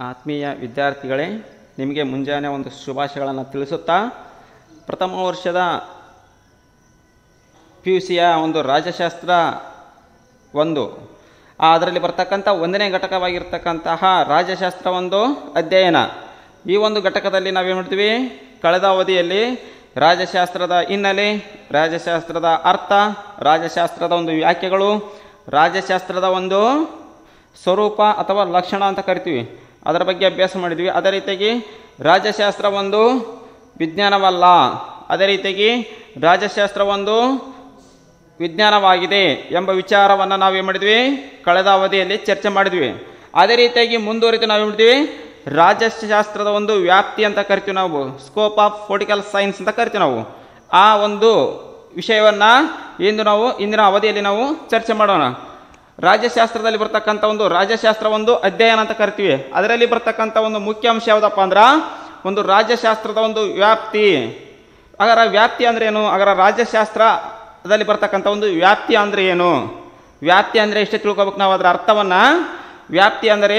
ಆತ್ಮೀಯ ವಿದ್ಯಾರ್ಥಿಗಳೇ ನಿಮಗೆ ಮುಂಜಾನೆ ಒಂದು ಶುಭಾಶಯಗಳನ್ನು ತಿಳಿಸುತ್ತಾ ಪ್ರಥಮ ವರ್ಷದ ಪಿ ಯು ಸಿಯ ಒಂದು ರಾಜ್ಯಶಾಸ್ತ್ರ ಒಂದು ಆ ಅದರಲ್ಲಿ ಬರ್ತಕ್ಕಂಥ ಒಂದನೇ ಘಟಕವಾಗಿರ್ತಕ್ಕಂತಹ ರಾಜ್ಯಶಾಸ್ತ್ರ ಒಂದು ಅಧ್ಯಯನ ಈ ಒಂದು ಘಟಕದಲ್ಲಿ ನಾವೇನು ಮಾಡ್ತೀವಿ ಕಳೆದ ಅವಧಿಯಲ್ಲಿ ರಾಜ್ಯಶಾಸ್ತ್ರದ ಹಿನ್ನೆಲೆ ರಾಜ್ಯಶಾಸ್ತ್ರದ ಅರ್ಥ ರಾಜ್ಯಶಾಸ್ತ್ರದ ಒಂದು ವ್ಯಾಖ್ಯೆಗಳು ರಾಜ್ಯಶಾಸ್ತ್ರದ ಒಂದು ಸ್ವರೂಪ ಅಥವಾ ಲಕ್ಷಣ ಅಂತ ಕರಿತೀವಿ ಅದರ ಬಗ್ಗೆ ಅಭ್ಯಾಸ ಮಾಡಿದ್ವಿ ಅದೇ ರೀತಿಯಾಗಿ ರಾಜ್ಯಶಾಸ್ತ್ರ ಒಂದು ವಿಜ್ಞಾನವಲ್ಲ ಅದೇ ರೀತಿಯಾಗಿ ರಾಜ್ಯಶಾಸ್ತ್ರ ಒಂದು ವಿಜ್ಞಾನವಾಗಿದೆ ಎಂಬ ವಿಚಾರವನ್ನು ನಾವೇನು ಮಾಡಿದ್ವಿ ಕಳೆದ ಅವಧಿಯಲ್ಲಿ ಚರ್ಚೆ ಮಾಡಿದ್ವಿ ಅದೇ ರೀತಿಯಾಗಿ ಮುಂದುವರಿತು ನಾವೇನು ಮಾಡಿದ್ವಿ ರಾಜ್ಯಶಾಸ್ತ್ರದ ಒಂದು ವ್ಯಾಪ್ತಿ ಅಂತ ಕರಿತೀವಿ ನಾವು ಸ್ಕೋಪ್ ಆಫ್ ಪೊಲಿಟಿಕಲ್ ಸೈನ್ಸ್ ಅಂತ ಕರಿತೀವಿ ನಾವು ಆ ಒಂದು ವಿಷಯವನ್ನು ಇಂದು ನಾವು ಇಂದಿನ ಅವಧಿಯಲ್ಲಿ ನಾವು ಚರ್ಚೆ ಮಾಡೋಣ ರಾಜ್ಯಶಾಸ್ತ್ರದಲ್ಲಿ ಬರ್ತಕ್ಕಂಥ ಒಂದು ರಾಜ್ಯಶಾಸ್ತ್ರ ಒಂದು ಅಧ್ಯಯನ ಅಂತ ಕರಿತೀವಿ ಅದರಲ್ಲಿ ಬರ್ತಕ್ಕಂಥ ಒಂದು ಮುಖ್ಯ ಅಂಶ ಯಾವುದಪ್ಪ ಅಂದ್ರೆ ಒಂದು ರಾಜ್ಯಶಾಸ್ತ್ರದ ಒಂದು ವ್ಯಾಪ್ತಿ ಹಾಗಾದ್ರೆ ವ್ಯಾಪ್ತಿ ಅಂದ್ರೆ ಏನು ಹಾಗಾದ್ರೆ ರಾಜ್ಯಶಾಸ್ತ್ರದಲ್ಲಿ ಬರ್ತಕ್ಕಂಥ ಒಂದು ವ್ಯಾಪ್ತಿ ಅಂದ್ರೆ ಏನು ವ್ಯಾಪ್ತಿ ಅಂದರೆ ಎಷ್ಟೇ ತಿಳ್ಕೊಬೇಕು ನಾವು ಅದರ ಅರ್ಥವನ್ನು ವ್ಯಾಪ್ತಿ ಅಂದರೆ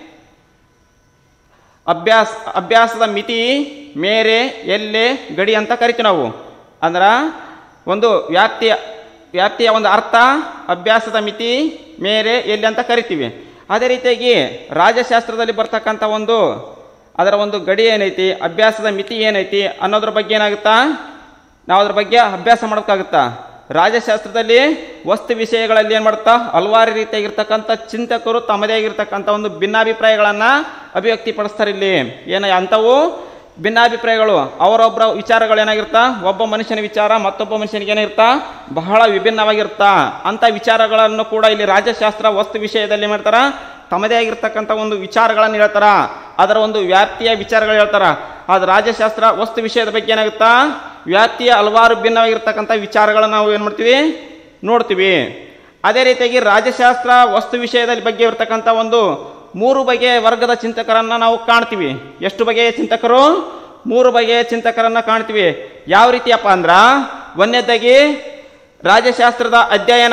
ಅಭ್ಯಾಸ ಅಭ್ಯಾಸದ ಮಿತಿ ಮೇರೆ ಎಲ್ಲೆ ಗಡಿ ಅಂತ ಕರಿತೀವಿ ನಾವು ಅಂದ್ರೆ ಒಂದು ವ್ಯಾಪ್ತಿಯ ವ್ಯಾಪ್ತಿಯ ಒಂದು ಅರ್ಥ ಅಭ್ಯಾಸದ ಮಿತಿ ಮೇರೆ ಎಲ್ಲಿ ಅಂತ ಕರಿತೀವಿ ಅದೇ ರೀತಿಯಾಗಿ ರಾಜ್ಯಶಾಸ್ತ್ರದಲ್ಲಿ ಬರ್ತಕ್ಕಂಥ ಒಂದು ಅದರ ಒಂದು ಗಡಿ ಏನೈತಿ ಅಭ್ಯಾಸದ ಮಿತಿ ಏನೈತಿ ಅನ್ನೋದ್ರ ಬಗ್ಗೆ ಏನಾಗುತ್ತಾ ನಾವು ಅದ್ರ ಬಗ್ಗೆ ಅಭ್ಯಾಸ ಮಾಡೋಕ್ಕಾಗುತ್ತಾ ರಾಜ್ಯಶಾಸ್ತ್ರದಲ್ಲಿ ವಸ್ತು ವಿಷಯಗಳಲ್ಲಿ ಏನು ಮಾಡ್ತಾ ಹಲವಾರು ರೀತಿಯಾಗಿರ್ತಕ್ಕಂಥ ಚಿಂತಕರು ತಮ್ಮದೇ ಆಗಿರ್ತಕ್ಕಂಥ ಒಂದು ಭಿನ್ನಾಭಿಪ್ರಾಯಗಳನ್ನು ಅಭಿವ್ಯಕ್ತಿಪಡಿಸ್ತಾರೆ ಇಲ್ಲಿ ಏನ ಅಂಥವು ಭಿನ್ನಾಭಿಪ್ರಾಯಗಳು ಅವರೊಬ್ಬರ ವಿಚಾರಗಳು ಏನಾಗಿರ್ತಾ ಒಬ್ಬ ಮನುಷ್ಯನ ವಿಚಾರ ಮತ್ತೊಬ್ಬ ಮನುಷ್ಯನಿಗೆ ಏನಿರ್ತಾ ಬಹಳ ವಿಭಿನ್ನವಾಗಿರ್ತಾ ಅಂಥ ವಿಚಾರಗಳನ್ನು ಕೂಡ ಇಲ್ಲಿ ರಾಜ್ಯಶಾಸ್ತ್ರ ವಸ್ತು ವಿಷಯದಲ್ಲಿ ಏನ್ ಮಾಡ್ತಾರ ತಮ್ಮದೇ ಆಗಿರ್ತಕ್ಕಂಥ ಒಂದು ವಿಚಾರಗಳನ್ನು ಹೇಳ್ತಾರ ಅದರ ಒಂದು ವ್ಯಾಪ್ತಿಯ ವಿಚಾರಗಳು ಹೇಳ್ತಾರ ಅದು ರಾಜ್ಯಶಾಸ್ತ್ರ ವಸ್ತು ವಿಷಯದ ಬಗ್ಗೆ ಏನಾಗುತ್ತಾ ವ್ಯಾಪ್ತಿಯ ಹಲವಾರು ಭಿನ್ನವಾಗಿರ್ತಕ್ಕಂಥ ವಿಚಾರಗಳನ್ನು ನಾವು ಏನು ಮಾಡ್ತೀವಿ ನೋಡ್ತೀವಿ ಅದೇ ರೀತಿಯಾಗಿ ರಾಜ್ಯಶಾಸ್ತ್ರ ವಸ್ತು ವಿಷಯದ ಬಗ್ಗೆ ಇರ್ತಕ್ಕಂಥ ಒಂದು ಮೂರು ಬಗೆಯ ವರ್ಗದ ಚಿಂತಕರನ್ನು ನಾವು ಕಾಣ್ತೀವಿ ಎಷ್ಟು ಬಗೆಯ ಚಿಂತಕರು ಮೂರು ಬಗೆಯ ಚಿಂತಕರನ್ನು ಕಾಣ್ತೀವಿ ಯಾವ ರೀತಿಯಪ್ಪ ಅಂದ್ರ ಒಂದನೇದಾಗಿ ರಾಜ್ಯಶಾಸ್ತ್ರದ ಅಧ್ಯಯನ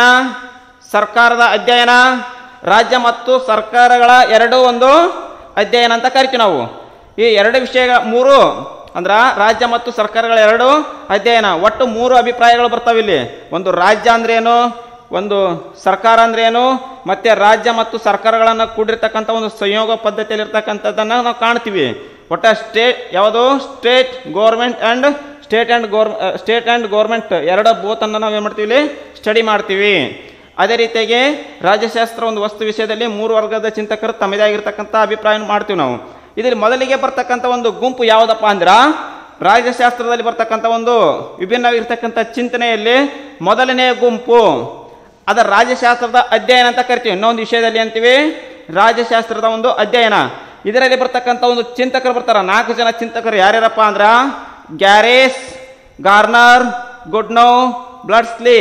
ಸರ್ಕಾರದ ಅಧ್ಯಯನ ರಾಜ್ಯ ಮತ್ತು ಸರ್ಕಾರಗಳ ಎರಡೂ ಒಂದು ಅಧ್ಯಯನ ಅಂತ ಕರಿತೀವಿ ನಾವು ಈ ಎರಡು ವಿಷಯಗಳ ಮೂರು ಅಂದ್ರ ರಾಜ್ಯ ಮತ್ತು ಸರ್ಕಾರಗಳ ಎರಡು ಅಧ್ಯಯನ ಒಟ್ಟು ಮೂರು ಅಭಿಪ್ರಾಯಗಳು ಬರ್ತಾವೆ ಇಲ್ಲಿ ಒಂದು ರಾಜ್ಯ ಅಂದ್ರೆ ಏನು ಒಂದು ಸರ್ಕಾರ ಅಂದ್ರೆ ಏನು ಮತ್ತೆ ರಾಜ್ಯ ಮತ್ತು ಸರ್ಕಾರಗಳನ್ನು ಕೂಡಿರ್ತಕ್ಕಂಥ ಒಂದು ಸಂಯೋಗ ಪದ್ಧತಿಯಲ್ಲಿರ್ತಕ್ಕಂಥದ್ದನ್ನು ನಾವು ಕಾಣ್ತೀವಿ ಒಟ್ಟ ಸ್ಟೇಟ್ ಯಾವುದು state government and state and ಗೋರ್ ಸ್ಟೇಟ್ ಆ್ಯಂಡ್ ಗೋರ್ಮೆಂಟ್ ಎರಡ ಬೋತನ್ನು ನಾವು ಏನು ಮಾಡ್ತೀವಿ ಇಲ್ಲಿ ಸ್ಟಡಿ ಮಾಡ್ತೀವಿ ಅದೇ ರೀತಿಯಾಗಿ ರಾಜ್ಯಶಾಸ್ತ್ರ ಒಂದು ವಸ್ತು ವಿಷಯದಲ್ಲಿ ಮೂರು ವರ್ಗದ ಚಿಂತಕರು ತಮ್ಮದೇ ಆಗಿರ್ತಕ್ಕಂಥ ಅಭಿಪ್ರಾಯ ಮಾಡ್ತೀವಿ ನಾವು ಇದರಲ್ಲಿ ಮೊದಲಿಗೆ ಬರ್ತಕ್ಕಂಥ ಒಂದು ಗುಂಪು ಯಾವುದಪ್ಪ ಅಂದ್ರ ರಾಜ್ಯಶಾಸ್ತ್ರದಲ್ಲಿ ಬರ್ತಕ್ಕಂಥ ಒಂದು ವಿಭಿನ್ನವಾಗಿರ್ತಕ್ಕಂಥ ಚಿಂತನೆಯಲ್ಲಿ ಮೊದಲನೆಯ ಗುಂಪು ಅದರ ರಾಜ್ಯಶಾಸ್ತ್ರದ ಅಧ್ಯಯನ ಅಂತ ಕರಿತೀವಿ ಇನ್ನೊಂದು ವಿಷಯದಲ್ಲಿ ಅಂತೀವಿ ರಾಜ್ಯಶಾಸ್ತ್ರದ ಒಂದು ಅಧ್ಯಯನ ಇದರಲ್ಲಿ ಬರ್ತಕ್ಕಂಥ ಒಂದು ಚಿಂತಕರು ಬರ್ತಾರ ನಾಲ್ಕು ಜನ ಚಿಂತಕರು ಯಾರ್ಯಾರಪ್ಪ ಅಂದ್ರ ಗ್ಯಾರೇಸ್ ಗಾರ್ನರ್ ಗುಡ್ನೋ ಬ್ಲಡ್ಸ್ಲಿ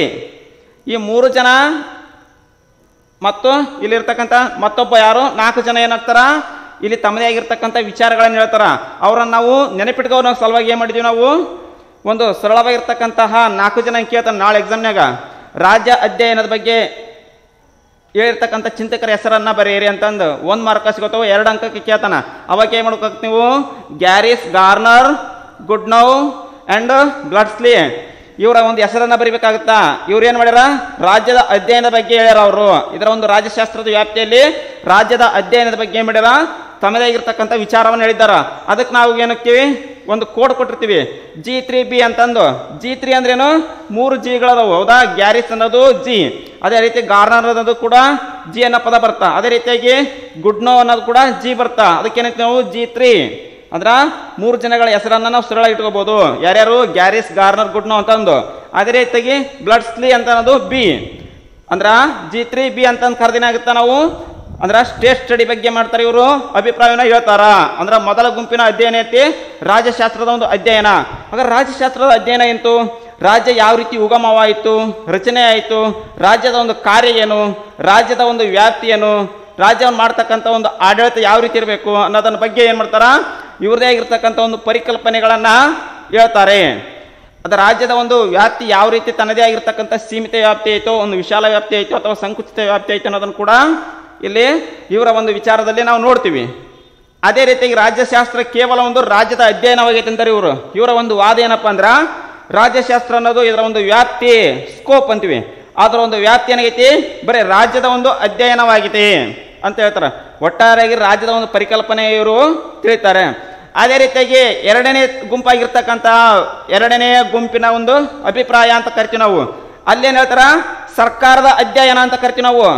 ಈ ಮೂರು ಜನ ಮತ್ತು ಇಲ್ಲಿರ್ತಕ್ಕಂಥ ಮತ್ತೊಬ್ಬ ಯಾರು ನಾಲ್ಕು ಜನ ಏನಾಗ್ತಾರ ಇಲ್ಲಿ ತಮ್ಮದೇ ಆಗಿರ್ತಕ್ಕಂಥ ವಿಚಾರಗಳನ್ನು ಹೇಳ್ತಾರ ಅವ್ರನ್ನ ನಾವು ನೆನಪಿಟ್ಕೋ ನಾವು ಸಲುವಾಗಿ ಏನು ಮಾಡಿದ್ವಿ ನಾವು ಒಂದು ಸರಳವಾಗಿರ್ತಕ್ಕಂತಹ ನಾಲ್ಕು ಜನ ಕೇಳ್ತಾನೆ ನಾಳೆ ಎಕ್ಸಾಮ್ನಾಗ ರಾಜ್ಯ ಅಧ್ಯಯನದ ಬಗ್ಗೆ ಹೇಳಿರ್ತಕ್ಕಂಥ ಚಿಂತಕರ ಹೆಸರನ್ನ ಬರೆಯಿರಿ ಅಂತಂದು ಒಂದು ಮಾರ್ಕ ಸಿಗೋತಾವ ಎರಡು ಅಂಕಕ್ಕೆ ಕೇಳ್ತಾನ ಅವಾಗ ಏನು ಮಾಡ್ಬೇಕು ನೀವು ಗ್ಯಾರಿಸ್ ಗಾರ್ನರ್ ಗುಡ್ನೌ ಆ್ಯಂಡ್ ಬ್ಲಡ್ಸ್ಲಿ ಇವರ ಒಂದು ಹೆಸರನ್ನ ಬರಿಬೇಕಾಗುತ್ತಾ ಇವ್ರು ಏನು ಮಾಡ್ಯಾರ ರಾಜ್ಯದ ಅಧ್ಯಯನದ ಬಗ್ಗೆ ಹೇಳ್ಯಾರ ಅವರು ಇದರ ಒಂದು ರಾಜ್ಯಶಾಸ್ತ್ರದ ವ್ಯಾಪ್ತಿಯಲ್ಲಿ ರಾಜ್ಯದ ಅಧ್ಯಯನದ ಬಗ್ಗೆ ಏನು ಮಾಡ್ಯಾರ ತಮ್ಮದೇ ಆಗಿರ್ತಕ್ಕಂಥ ವಿಚಾರವನ್ನು ಹೇಳಿದ್ದಾರ ಅದಕ್ಕೆ ನಾವು ಏನಕ್ತೀವಿ ಒಂದು ಕೋಡ್ ಕೊಟ್ಟಿರ್ತೀವಿ ಜಿ ತ್ರೀ ಬಿ ಅಂತಂದು ಜಿ ತ್ರೀ ಅಂದ್ರೇನು ಮೂರು ಜಿಗಳದಾವು ಹೌದಾ ಗ್ಯಾರಿಸ್ ಅನ್ನೋದು ಜಿ ಅದೇ ರೀತಿ ಗಾರ್ನರ್ ಅನ್ನೋದು ಕೂಡ ಜಿ ಅನ್ನೋ ಪದ ಬರ್ತಾ ಅದೇ ರೀತಿಯಾಗಿ ಗುಡ್ನೋ ಅನ್ನೋದು ಕೂಡ ಜಿ ಬರ್ತಾ ಅದಕ್ಕೇನೈತಿ ನಾವು ಜಿ ತ್ರೀ ಅಂದ್ರ ಮೂರು ಜನಗಳ ಹೆಸರನ್ನ ನಾವು ಸರಳ ಇಟ್ಕೋಬಹುದು ಯಾರ್ಯಾರು ಗ್ಯಾರಿಸ್ ಗಾರ್ನರ್ ಗುಡ್ನೋ ಅಂತಂದು ಅದೇ ರೀತಿಯಾಗಿ ಬ್ಲಡ್ ಸ್ಲಿ ಅಂತ ಅನ್ನೋದು ಬಿ ಅಂದ್ರ ಜಿ ತ್ರೀ ಬಿ ಅಂತಂದು ಕರೆದಿನಾಗುತ್ತಾ ನಾವು ಅಂದ್ರ ಸ್ಟೇಟ್ ಸ್ಟಡಿ ಬಗ್ಗೆ ಮಾಡ್ತಾರೆ ಇವರು ಅಭಿಪ್ರಾಯನ ಹೇಳ್ತಾರ ಅಂದ್ರ ಮೊದಲ ಗುಂಪಿನ ಅಧ್ಯಯನ ಐತಿ ರಾಜ್ಯಶಾಸ್ತ್ರದ ಒಂದು ಅಧ್ಯಯನ ಹಾಗಾದ್ರೆ ರಾಜ್ಯಶಾಸ್ತ್ರದ ಅಧ್ಯಯನ ಎಂತು ರಾಜ್ಯ ಯಾವ ರೀತಿ ಉಗಮವಾಯಿತು ರಚನೆ ಆಯಿತು ರಾಜ್ಯದ ಒಂದು ಕಾರ್ಯ ಏನು ರಾಜ್ಯದ ಒಂದು ವ್ಯಾಪ್ತಿ ಏನು ರಾಜ್ಯವನ್ನು ಮಾಡ್ತಕ್ಕಂಥ ಒಂದು ಆಡಳಿತ ಯಾವ ರೀತಿ ಇರಬೇಕು ಅನ್ನೋದನ್ನ ಬಗ್ಗೆ ಏನು ಮಾಡ್ತಾರ ಇವ್ರದೇ ಆಗಿರ್ತಕ್ಕಂಥ ಒಂದು ಪರಿಕಲ್ಪನೆಗಳನ್ನ ಹೇಳ್ತಾರೆ ಅದ ರಾಜ್ಯದ ಒಂದು ವ್ಯಾಪ್ತಿ ಯಾವ ರೀತಿ ತನ್ನದೇ ಆಗಿರ್ತಕ್ಕಂಥ ಸೀಮಿತ ವ್ಯಾಪ್ತಿ ಐತೋ ಒಂದು ವಿಶಾಲ ವ್ಯಾಪ್ತಿ ಐತೋ ಅಥವಾ ಸಂಕುಚಿತ ವ್ಯಾಪ್ತಿ ಐತೋ ಅನ್ನೋದನ್ನು ಕೂಡ ಇಲ್ಲಿ ಇವರ ಒಂದು ವಿಚಾರದಲ್ಲಿ ನಾವು ನೋಡ್ತೀವಿ ಅದೇ ರೀತಿಯಾಗಿ ರಾಜ್ಯಶಾಸ್ತ್ರ ಕೇವಲ ಒಂದು ರಾಜ್ಯದ ಅಧ್ಯಯನವಾಗೈತೆ ಅಂತಾರೆ ಇವರು ಇವರ ಒಂದು ವಾದ ಏನಪ್ಪ ಅಂದ್ರ ರಾಜ್ಯಶಾಸ್ತ್ರ ಅನ್ನೋದು ಇದರ ಒಂದು ವ್ಯಾಪ್ತಿ ಸ್ಕೋಪ್ ಅಂತೀವಿ ಅದರ ಒಂದು ವ್ಯಾಪ್ತಿ ಏನಾಗೈತಿ ಬರೀ ರಾಜ್ಯದ ಒಂದು ಅಧ್ಯಯನವಾಗಿದೆ ಅಂತ ಹೇಳ್ತಾರೆ ಒಟ್ಟಾರೆಯಾಗಿ ರಾಜ್ಯದ ಒಂದು ಪರಿಕಲ್ಪನೆ ಇವರು ತಿಳಿತಾರೆ ಅದೇ ರೀತಿಯಾಗಿ ಎರಡನೇ ಗುಂಪಾಗಿರ್ತಕ್ಕಂಥ ಎರಡನೇ ಗುಂಪಿನ ಒಂದು ಅಭಿಪ್ರಾಯ ಅಂತ ಕರಿತೀವಿ ನಾವು ಅಲ್ಲೇನು ಹೇಳ್ತಾರ ಸರ್ಕಾರದ ಅಧ್ಯಯನ ಅಂತ ಕರಿತೀವಿ ನಾವು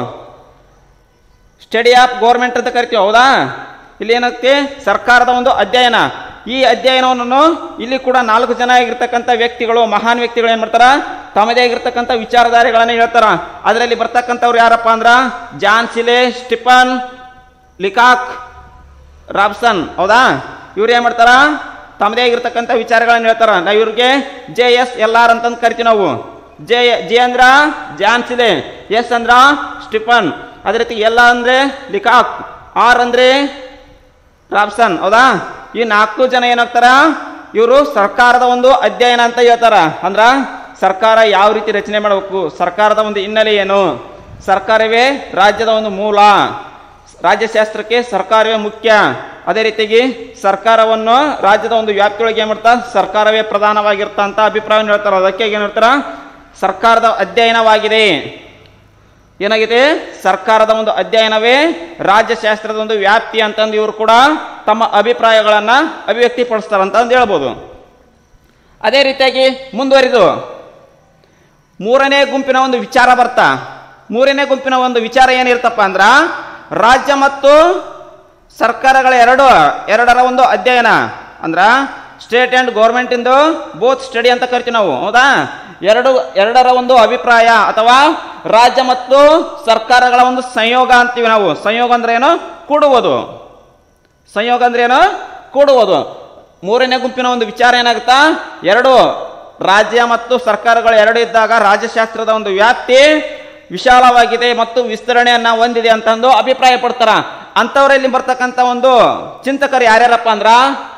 ಸ್ಟಡಿ ಆಫ್ ಗೌರ್ಮೆಂಟ್ ಅಂತ ಕರಿತೀವಿ ಹೌದಾ ಇಲ್ಲಿ ಏನಾಗುತ್ತೆ ಸರ್ಕಾರದ ಒಂದು ಅಧ್ಯಯನ ಈ ಅಧ್ಯಯನವನ್ನು ಇಲ್ಲಿ ಕೂಡ ನಾಲ್ಕು ಜನ ಆಗಿರ್ತಕ್ಕಂಥ ವ್ಯಕ್ತಿಗಳು ಮಹಾನ್ ವ್ಯಕ್ತಿಗಳು ಏನ್ ಮಾಡ್ತಾರ ತಮ್ಮದೇ ಆಗಿರ್ತಕ್ಕಂಥ ವಿಚಾರಧಾರೆಗಳನ್ನ ಹೇಳ್ತಾರ ಅದರಲ್ಲಿ ಬರ್ತಕ್ಕಂಥವ್ರು ಯಾರಪ್ಪ ಅಂದ್ರ ಜಾನ್ ಸಿಲೆ ಸ್ಟಿಫನ್ ಲಿಕಾಕ್ ರಾಬ್ಸನ್ ಹೌದಾ ಇವ್ರು ಏನ್ ಮಾಡ್ತಾರ ತಮ್ಮದೇ ಆಗಿರ್ತಕ್ಕಂಥ ವಿಚಾರಗಳನ್ನ ಹೇಳ್ತಾರ ನಾವು ಇವ್ರಿಗೆ ಜೆ ಎಸ್ ಎಲ್ ಆರ್ ಅಂತಂದು ಕರಿತೀವಿ ನಾವು ಜೆ ಜೆ ಅಂದ್ರ ಜಾನ್ ಸಿಲೆ ಎಸ್ ಅಂದ್ರ ಸ್ಟಿಫನ್ ಅದೇ ರೀತಿ ಎಲ್ ಅಂದ್ರೆ ಲಿಕಾಕ್ ಆರ್ ಅಂದ್ರೆ ರಾಬ್ಸನ್ ಹೌದಾ ಈ ನಾಲ್ಕು ಜನ ಏನಾಗ್ತಾರ ಇವರು ಸರ್ಕಾರದ ಒಂದು ಅಧ್ಯಯನ ಅಂತ ಹೇಳ್ತಾರ ಅಂದ್ರ ಸರ್ಕಾರ ಯಾವ ರೀತಿ ರಚನೆ ಮಾಡಬೇಕು ಸರ್ಕಾರದ ಒಂದು ಹಿನ್ನೆಲೆ ಏನು ಸರ್ಕಾರವೇ ರಾಜ್ಯದ ಒಂದು ಮೂಲ ರಾಜ್ಯಶಾಸ್ತ್ರಕ್ಕೆ ಸರ್ಕಾರವೇ ಮುಖ್ಯ ಅದೇ ರೀತಿಯಾಗಿ ಸರ್ಕಾರವನ್ನು ರಾಜ್ಯದ ಒಂದು ವ್ಯಾಪ್ತಿಯೊಳಗೆ ಏನ್ ಮಾಡ್ತಾ ಸರ್ಕಾರವೇ ಪ್ರಧಾನವಾಗಿರ್ತ ಅಂತ ಅಭಿಪ್ರಾಯವನ್ನು ಹೇಳ್ತಾರ ಅದಕ್ಕೆ ಏನ್ ಹೇಳ್ತಾರ ಸರ್ಕಾರದ ಅಧ್ಯಯನವಾಗಿದೆ ಏನಾಗಿದೆ ಸರ್ಕಾರದ ಒಂದು ಅಧ್ಯಯನವೇ ರಾಜ್ಯಶಾಸ್ತ್ರದ ಒಂದು ವ್ಯಾಪ್ತಿ ಅಂತಂದು ಇವರು ಕೂಡ ತಮ್ಮ ಅಭಿಪ್ರಾಯಗಳನ್ನ ಅಭಿವ್ಯಕ್ತಿಪಡಿಸ್ತಾರೆ ಅಂತ ಹೇಳ್ಬೋದು ಅದೇ ರೀತಿಯಾಗಿ ಮುಂದುವರಿದು ಮೂರನೇ ಗುಂಪಿನ ಒಂದು ವಿಚಾರ ಬರ್ತಾ ಮೂರನೇ ಗುಂಪಿನ ಒಂದು ವಿಚಾರ ಏನಿರ್ತಪ್ಪ ಅಂದ್ರ ರಾಜ್ಯ ಮತ್ತು ಸರ್ಕಾರಗಳ ಎರಡು ಎರಡರ ಒಂದು ಅಧ್ಯಯನ ಅಂದ್ರ ಸ್ಟೇಟ್ ಅಂಡ್ ಗೌರ್ಮೆಂಟ್ ಇಂದು ಬೋತ್ ಸ್ಟಡಿ ಅಂತ ಕರಿತೀವಿ ನಾವು ಹೌದಾ ಎರಡು ಎರಡರ ಒಂದು ಅಭಿಪ್ರಾಯ ಅಥವಾ ರಾಜ್ಯ ಮತ್ತು ಸರ್ಕಾರಗಳ ಒಂದು ಸಂಯೋಗ ಅಂತೀವಿ ನಾವು ಸಂಯೋಗ ಅಂದ್ರೆ ಏನು ಕೂಡುವುದು ಸಂಯೋಗ ಅಂದ್ರೆ ಏನು ಕೂಡುವುದು ಮೂರನೇ ಗುಂಪಿನ ಒಂದು ವಿಚಾರ ಏನಾಗುತ್ತಾ ಎರಡು ರಾಜ್ಯ ಮತ್ತು ಸರ್ಕಾರಗಳು ಎರಡು ಇದ್ದಾಗ ರಾಜ್ಯಶಾಸ್ತ್ರದ ಒಂದು ವ್ಯಾಪ್ತಿ ವಿಶಾಲವಾಗಿದೆ ಮತ್ತು ವಿಸ್ತರಣೆಯನ್ನ ಹೊಂದಿದೆ ಅಂತಂದು ಅಭಿಪ್ರಾಯ ಪಡ್ತಾರ ಅಂಥವರಲ್ಲಿ ಬರ್ತಕ್ಕಂಥ ಒಂದು ಚಿಂತಕರು ಯಾರ್ಯಾರಪ್ಪ ಅಂದ್ರ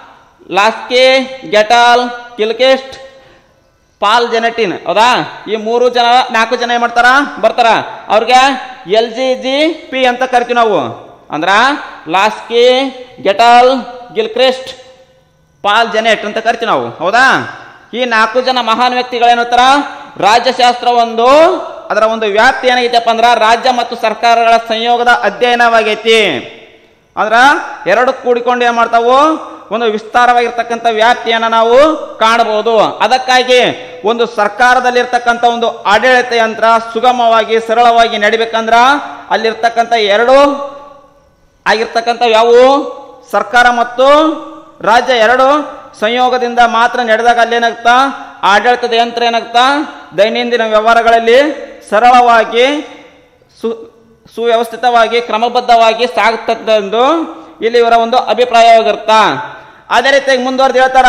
ಲಾಸ್ಕೆ ಗೆಟಾಲ್ ಕಿಲ್ಕೆಸ್ಟ್ ಪಾಲ್ ಜೆನೆಟಿನ್ ಹೌದಾ ಈ ಮೂರು ಜನ ನಾಲ್ಕು ಜನ ಏನ್ ಮಾಡ್ತಾರ ಬರ್ತಾರ ಅವ್ರಿಗೆ ಎಲ್ ಜಿ ಜಿ ಪಿ ಅಂತ ಕರಿತೀವಿ ನಾವು ಅಂದ್ರ ಲಾಸ್ಕಿ ಗೆಟಾಲ್ ಗಿಲ್ಕ್ರೆಸ್ಟ್ ಪಾಲ್ ಜೆನೆಟ್ ಅಂತ ಕರಿತೀವಿ ನಾವು ಹೌದಾ ಈ ನಾಲ್ಕು ಜನ ಮಹಾನ್ ವ್ಯಕ್ತಿಗಳೇನಂತಾರ ರಾಜ್ಯಶಾಸ್ತ್ರ ಒಂದು ಅದರ ಒಂದು ವ್ಯಾಪ್ತಿ ಏನಾಗೈತಪ್ಪ ಅಂದ್ರ ರಾಜ್ಯ ಮತ್ತು ಸರ್ಕಾರಗಳ ಸಂಯೋಗದ ಅಧ್ಯಯನವಾಗೈತಿ ಅಂದ್ರ ಎರಡು ಕೂಡಿಕೊಂಡು ಏನ್ ಮಾಡ್ತಾವು ಒಂದು ವಿಸ್ತಾರವಾಗಿರ್ತಕ್ಕಂಥ ವ್ಯಾಪ್ತಿಯನ್ನ ನಾವು ಕಾಣಬಹುದು ಅದಕ್ಕಾಗಿ ಒಂದು ಸರ್ಕಾರದಲ್ಲಿರ್ತಕ್ಕಂಥ ಒಂದು ಆಡಳಿತ ಯಂತ್ರ ಸುಗಮವಾಗಿ ಸರಳವಾಗಿ ನಡಿಬೇಕಂದ್ರ ಅಲ್ಲಿರ್ತಕ್ಕಂಥ ಎರಡು ಆಗಿರ್ತಕ್ಕಂಥ ಯಾವುವು ಸರ್ಕಾರ ಮತ್ತು ರಾಜ್ಯ ಎರಡು ಸಂಯೋಗದಿಂದ ಮಾತ್ರ ನಡೆದಾಗ ಅಲ್ಲೇನಾಗ್ತಾ ಆಡಳಿತದ ಯಂತ್ರ ಏನಾಗ್ತಾ ದೈನಂದಿನ ವ್ಯವಹಾರಗಳಲ್ಲಿ ಸರಳವಾಗಿ ಸು ಸುವ್ಯವಸ್ಥಿತವಾಗಿ ಕ್ರಮಬದ್ಧವಾಗಿ ಸಾಗುತ್ತದೆಂದು ಇಲ್ಲಿ ಇವರ ಒಂದು ಅಭಿಪ್ರಾಯವಾಗಿರುತ್ತಾ ಅದೇ ರೀತಿಯಾಗಿ ಮುಂದುವರೆದು ಹೇಳ್ತಾರ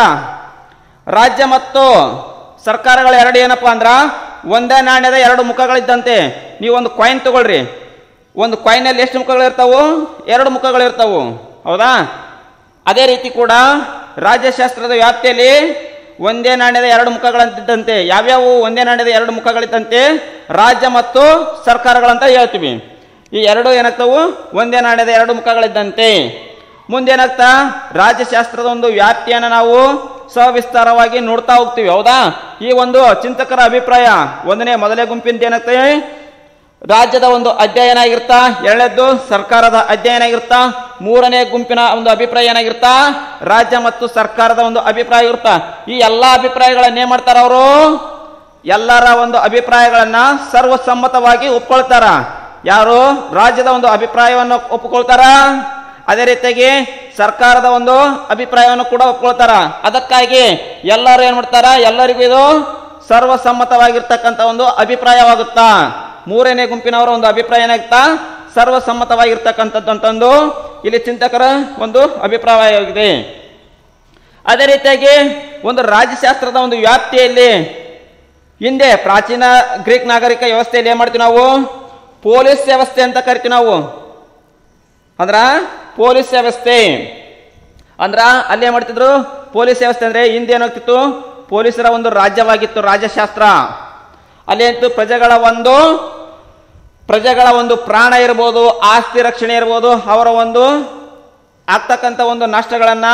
ರಾಜ್ಯ ಮತ್ತು ಸರ್ಕಾರಗಳ ಎರಡು ಏನಪ್ಪಾ ಅಂದ್ರ ಒಂದೇ ನಾಣ್ಯದ ಎರಡು ಮುಖಗಳಿದ್ದಂತೆ ನೀವು ಒಂದು ಕಾಯಿನ್ ತಗೊಳ್ರಿ ಒಂದು ಕಾಯಿನಲ್ಲಿ ಎಷ್ಟು ಮುಖಗಳಿರ್ತಾವು ಎರಡು ಮುಖಗಳಿರ್ತಾವು ಹೌದಾ ಅದೇ ರೀತಿ ಕೂಡ ರಾಜ್ಯಶಾಸ್ತ್ರದ ವ್ಯಾಪ್ತಿಯಲ್ಲಿ ಒಂದೇ ನಾಣ್ಯದ ಎರಡು ಮುಖಗಳಂತಿದ್ದಂತೆ ಯಾವ್ಯಾವು ಒಂದೇ ನಾಣ್ಯದ ಎರಡು ಮುಖಗಳಿದ್ದಂತೆ ರಾಜ್ಯ ಮತ್ತು ಸರ್ಕಾರಗಳಂತ ಹೇಳ್ತೀವಿ ಈ ಎರಡು ಏನಾಗ್ತಾವು ಒಂದೇ ನಾಣ್ಯದ ಎರಡು ಮುಖಗಳಿದ್ದಂತೆ ಮುಂದೇನಾಗ್ತಾ ರಾಜ್ಯಶಾಸ್ತ್ರದ ಒಂದು ವ್ಯಾಪ್ತಿಯನ್ನು ನಾವು ಸವಿಸ್ತಾರವಾಗಿ ನೋಡ್ತಾ ಹೋಗ್ತೀವಿ ಹೌದಾ ಈ ಒಂದು ಚಿಂತಕರ ಅಭಿಪ್ರಾಯ ಒಂದನೇ ಮೊದಲನೇ ಗುಂಪಿನ ಏನಾಗ್ತದೆ ರಾಜ್ಯದ ಒಂದು ಅಧ್ಯಯನ ಆಗಿರ್ತಾ ಎರಡನೇದ್ದು ಸರ್ಕಾರದ ಅಧ್ಯಯನ ಆಗಿರ್ತಾ ಮೂರನೇ ಗುಂಪಿನ ಒಂದು ಅಭಿಪ್ರಾಯ ಏನಾಗಿರ್ತಾ ರಾಜ್ಯ ಮತ್ತು ಸರ್ಕಾರದ ಒಂದು ಅಭಿಪ್ರಾಯ ಇರುತ್ತಾ ಈ ಎಲ್ಲಾ ಅಭಿಪ್ರಾಯಗಳನ್ನ ಏನ್ ಮಾಡ್ತಾರ ಅವರು ಎಲ್ಲರ ಒಂದು ಅಭಿಪ್ರಾಯಗಳನ್ನ ಸರ್ವಸಮ್ಮತವಾಗಿ ಒಪ್ಕೊಳ್ತಾರ ಯಾರು ರಾಜ್ಯದ ಒಂದು ಅಭಿಪ್ರಾಯವನ್ನು ಒಪ್ಪಿಕೊಳ್ತಾರ ಅದೇ ರೀತಿಯಾಗಿ ಸರ್ಕಾರದ ಒಂದು ಅಭಿಪ್ರಾಯವನ್ನು ಕೂಡ ಒಪ್ಕೊಳ್ತಾರ ಅದಕ್ಕಾಗಿ ಎಲ್ಲರೂ ಏನ್ ಮಾಡ್ತಾರ ಎಲ್ಲರಿಗೂ ಇದು ಸರ್ವಸಮ್ಮತವಾಗಿರ್ತಕ್ಕಂಥ ಒಂದು ಅಭಿಪ್ರಾಯವಾಗುತ್ತಾ ಮೂರನೇ ಗುಂಪಿನವರ ಒಂದು ಅಭಿಪ್ರಾಯ ಏನಾಗುತ್ತಾ ಸರ್ವಸಮ್ಮತವಾಗಿರ್ತಕ್ಕಂಥದ್ದು ಅಂತಂದು ಇಲ್ಲಿ ಚಿಂತಕರ ಒಂದು ಅಭಿಪ್ರಾಯವಾಗಿದೆ ಅದೇ ರೀತಿಯಾಗಿ ಒಂದು ರಾಜ್ಯಶಾಸ್ತ್ರದ ಒಂದು ವ್ಯಾಪ್ತಿಯಲ್ಲಿ ಹಿಂದೆ ಪ್ರಾಚೀನ ಗ್ರೀಕ್ ನಾಗರಿಕ ವ್ಯವಸ್ಥೆಯಲ್ಲಿ ಏನ್ ಮಾಡ್ತೀವಿ ನಾವು ಪೊಲೀಸ್ ವ್ಯವಸ್ಥೆ ಅಂತ ಕರಿತೀವಿ ನಾವು ಅಂದ್ರ ಪೊಲೀಸ್ ವ್ಯವಸ್ಥೆ ಅಂದ್ರ ಅಲ್ಲಿ ಏನ್ ಮಾಡ್ತಿದ್ರು ಪೊಲೀಸ್ ವ್ಯವಸ್ಥೆ ಅಂದ್ರೆ ಹಿಂದೆ ಏನಾಗ್ತಿತ್ತು ಪೊಲೀಸರ ಒಂದು ರಾಜ್ಯವಾಗಿತ್ತು ರಾಜ್ಯಶಾಸ್ತ್ರ ಅಲ್ಲಿ ಏನಿತ್ತು ಪ್ರಜೆಗಳ ಒಂದು ಪ್ರಜೆಗಳ ಒಂದು ಪ್ರಾಣ ಇರ್ಬೋದು ಆಸ್ತಿ ರಕ್ಷಣೆ ಇರ್ಬೋದು ಅವರ ಒಂದು ಆಗ್ತಕ್ಕಂಥ ಒಂದು ನಷ್ಟಗಳನ್ನು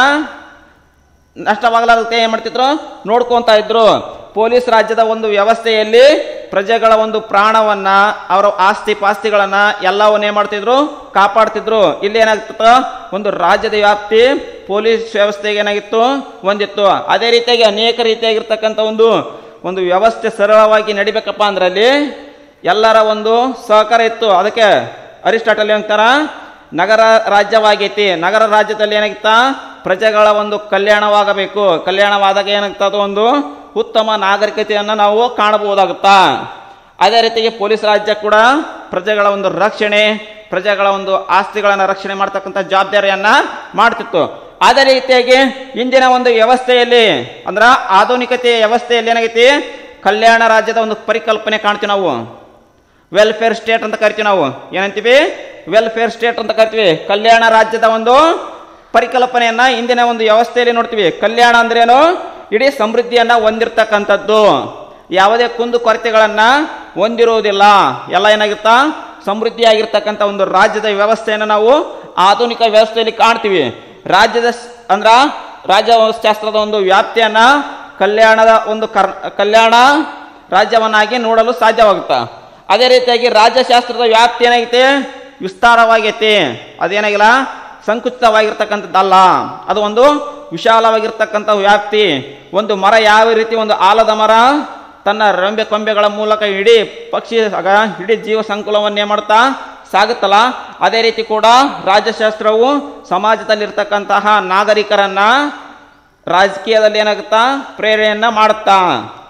ನಷ್ಟವಾಗಲಾರದಂತೆ ಏನು ಮಾಡ್ತಿದ್ರು ನೋಡ್ಕೊಂತ ಇದ್ರು ಪೊಲೀಸ್ ರಾಜ್ಯದ ಒಂದು ವ್ಯವಸ್ಥೆಯಲ್ಲಿ ಪ್ರಜೆಗಳ ಒಂದು ಪ್ರಾಣವನ್ನ ಅವರ ಆಸ್ತಿ ಪಾಸ್ತಿಗಳನ್ನ ಎಲ್ಲವನ್ನೇ ಮಾಡ್ತಿದ್ರು ಕಾಪಾಡ್ತಿದ್ರು ಇಲ್ಲಿ ಏನಾಗ್ತಿತ್ತು ಒಂದು ರಾಜ್ಯದ ವ್ಯಾಪ್ತಿ ಪೊಲೀಸ್ ವ್ಯವಸ್ಥೆಗೆ ಏನಾಗಿತ್ತು ಹೊಂದಿತ್ತು ಅದೇ ರೀತಿಯಾಗಿ ಅನೇಕ ರೀತಿಯಾಗಿರ್ತಕ್ಕಂಥ ಒಂದು ಒಂದು ವ್ಯವಸ್ಥೆ ಸರಳವಾಗಿ ನಡಿಬೇಕಪ್ಪ ಅಂದ್ರೆ ಅಲ್ಲಿ ಎಲ್ಲರ ಒಂದು ಸಹಕಾರ ಇತ್ತು ಅದಕ್ಕೆ ಅರಿಸ್ಟಾಟಲ್ ಅಂತಾರ ನಗರ ರಾಜ್ಯವಾಗೈತಿ ನಗರ ರಾಜ್ಯದಲ್ಲಿ ಏನಾಗಿತ್ತ ಪ್ರಜೆಗಳ ಒಂದು ಕಲ್ಯಾಣವಾಗಬೇಕು ಕಲ್ಯಾಣವಾದಾಗ ಏನಾಗ್ತದ ಒಂದು ಉತ್ತಮ ನಾಗರಿಕತೆಯನ್ನು ನಾವು ಕಾಣಬಹುದಾಗುತ್ತಾ ಅದೇ ರೀತಿಗೆ ಪೊಲೀಸ್ ರಾಜ್ಯ ಕೂಡ ಪ್ರಜೆಗಳ ಒಂದು ರಕ್ಷಣೆ ಪ್ರಜೆಗಳ ಒಂದು ಆಸ್ತಿಗಳನ್ನು ರಕ್ಷಣೆ ಮಾಡ್ತಕ್ಕಂಥ ಜವಾಬ್ದಾರಿಯನ್ನ ಮಾಡ್ತಿತ್ತು ಅದೇ ರೀತಿಯಾಗಿ ಇಂದಿನ ಒಂದು ವ್ಯವಸ್ಥೆಯಲ್ಲಿ ಅಂದ್ರ ಆಧುನಿಕತೆಯ ವ್ಯವಸ್ಥೆಯಲ್ಲಿ ಏನಾಗೈತಿ ಕಲ್ಯಾಣ ರಾಜ್ಯದ ಒಂದು ಪರಿಕಲ್ಪನೆ ಕಾಣ್ತೀವಿ ನಾವು ವೆಲ್ಫೇರ್ ಸ್ಟೇಟ್ ಅಂತ ಕರಿತೀವಿ ನಾವು ಏನಂತೀವಿ ವೆಲ್ಫೇರ್ ಸ್ಟೇಟ್ ಅಂತ ಕರಿತೀವಿ ಕಲ್ಯಾಣ ರಾಜ್ಯದ ಒಂದು ಪರಿಕಲ್ಪನೆಯನ್ನ ಇಂದಿನ ಒಂದು ವ್ಯವಸ್ಥೆಯಲ್ಲಿ ನೋಡ್ತೀವಿ ಕಲ್ಯಾಣ ಅಂದ್ರೇನು ಇಡೀ ಸಮೃದ್ಧಿಯನ್ನ ಹೊಂದಿರತಕ್ಕಂಥದ್ದು ಯಾವುದೇ ಕುಂದು ಕೊರತೆಗಳನ್ನ ಹೊಂದಿರುವುದಿಲ್ಲ ಎಲ್ಲ ಏನಾಗುತ್ತಾ ಸಮೃದ್ಧಿಯಾಗಿರ್ತಕ್ಕಂಥ ಒಂದು ರಾಜ್ಯದ ವ್ಯವಸ್ಥೆಯನ್ನು ನಾವು ಆಧುನಿಕ ವ್ಯವಸ್ಥೆಯಲ್ಲಿ ಕಾಣ್ತೀವಿ ರಾಜ್ಯದ ಸ್- ಅಂದ್ರ ರಾಜ್ಯಶಾಸ್ತ್ರದ ಒಂದು ವ್ಯಾಪ್ತಿಯನ್ನ ಕಲ್ಯಾಣದ ಒಂದು ಕರ್ ಕಲ್ಯಾಣ ರಾಜ್ಯವನ್ನಾಗಿ ನೋಡಲು ಸಾಧ್ಯವಾಗುತ್ತಾ ಅದೇ ರೀತಿಯಾಗಿ ರಾಜ್ಯಶಾಸ್ತ್ರದ ವ್ಯಾಪ್ತಿ ಏನಾಗೈತೆ ವಿಸ್ತಾರವಾಗೈತಿ ಅದೇನಾಗಿಲ್ಲ ಸಂಕುಚಿತವಾಗಿರ್ತಕ್ಕಂಥದ್ದಲ್ಲ ಅದು ಒಂದು ವಿಶಾಲವಾಗಿರ್ತಕ್ಕಂಥ ವ್ಯಾಪ್ತಿ ಒಂದು ಮರ ಯಾವ ರೀತಿ ಒಂದು ಆಲದ ಮರ ತನ್ನ ರೆಂಬೆ ಕೊಂಬೆಗಳ ಮೂಲಕ ಇಡೀ ಪಕ್ಷಿ ಆಗ ಇಡೀ ಜೀವ ಸಂಕುಲವನ್ನೇ ಮಾಡ್ತಾ ಸಾಗುತ್ತಲ್ಲ ಅದೇ ರೀತಿ ಕೂಡ ರಾಜ್ಯಶಾಸ್ತ್ರವು ಸಮಾಜದಲ್ಲಿರ್ತಕ್ಕಂತಹ ನಾಗರಿಕರನ್ನ ರಾಜಕೀಯದಲ್ಲಿ ಏನಾಗುತ್ತಾ ಪ್ರೇರಣೆಯನ್ನ ಮಾಡುತ್ತಾ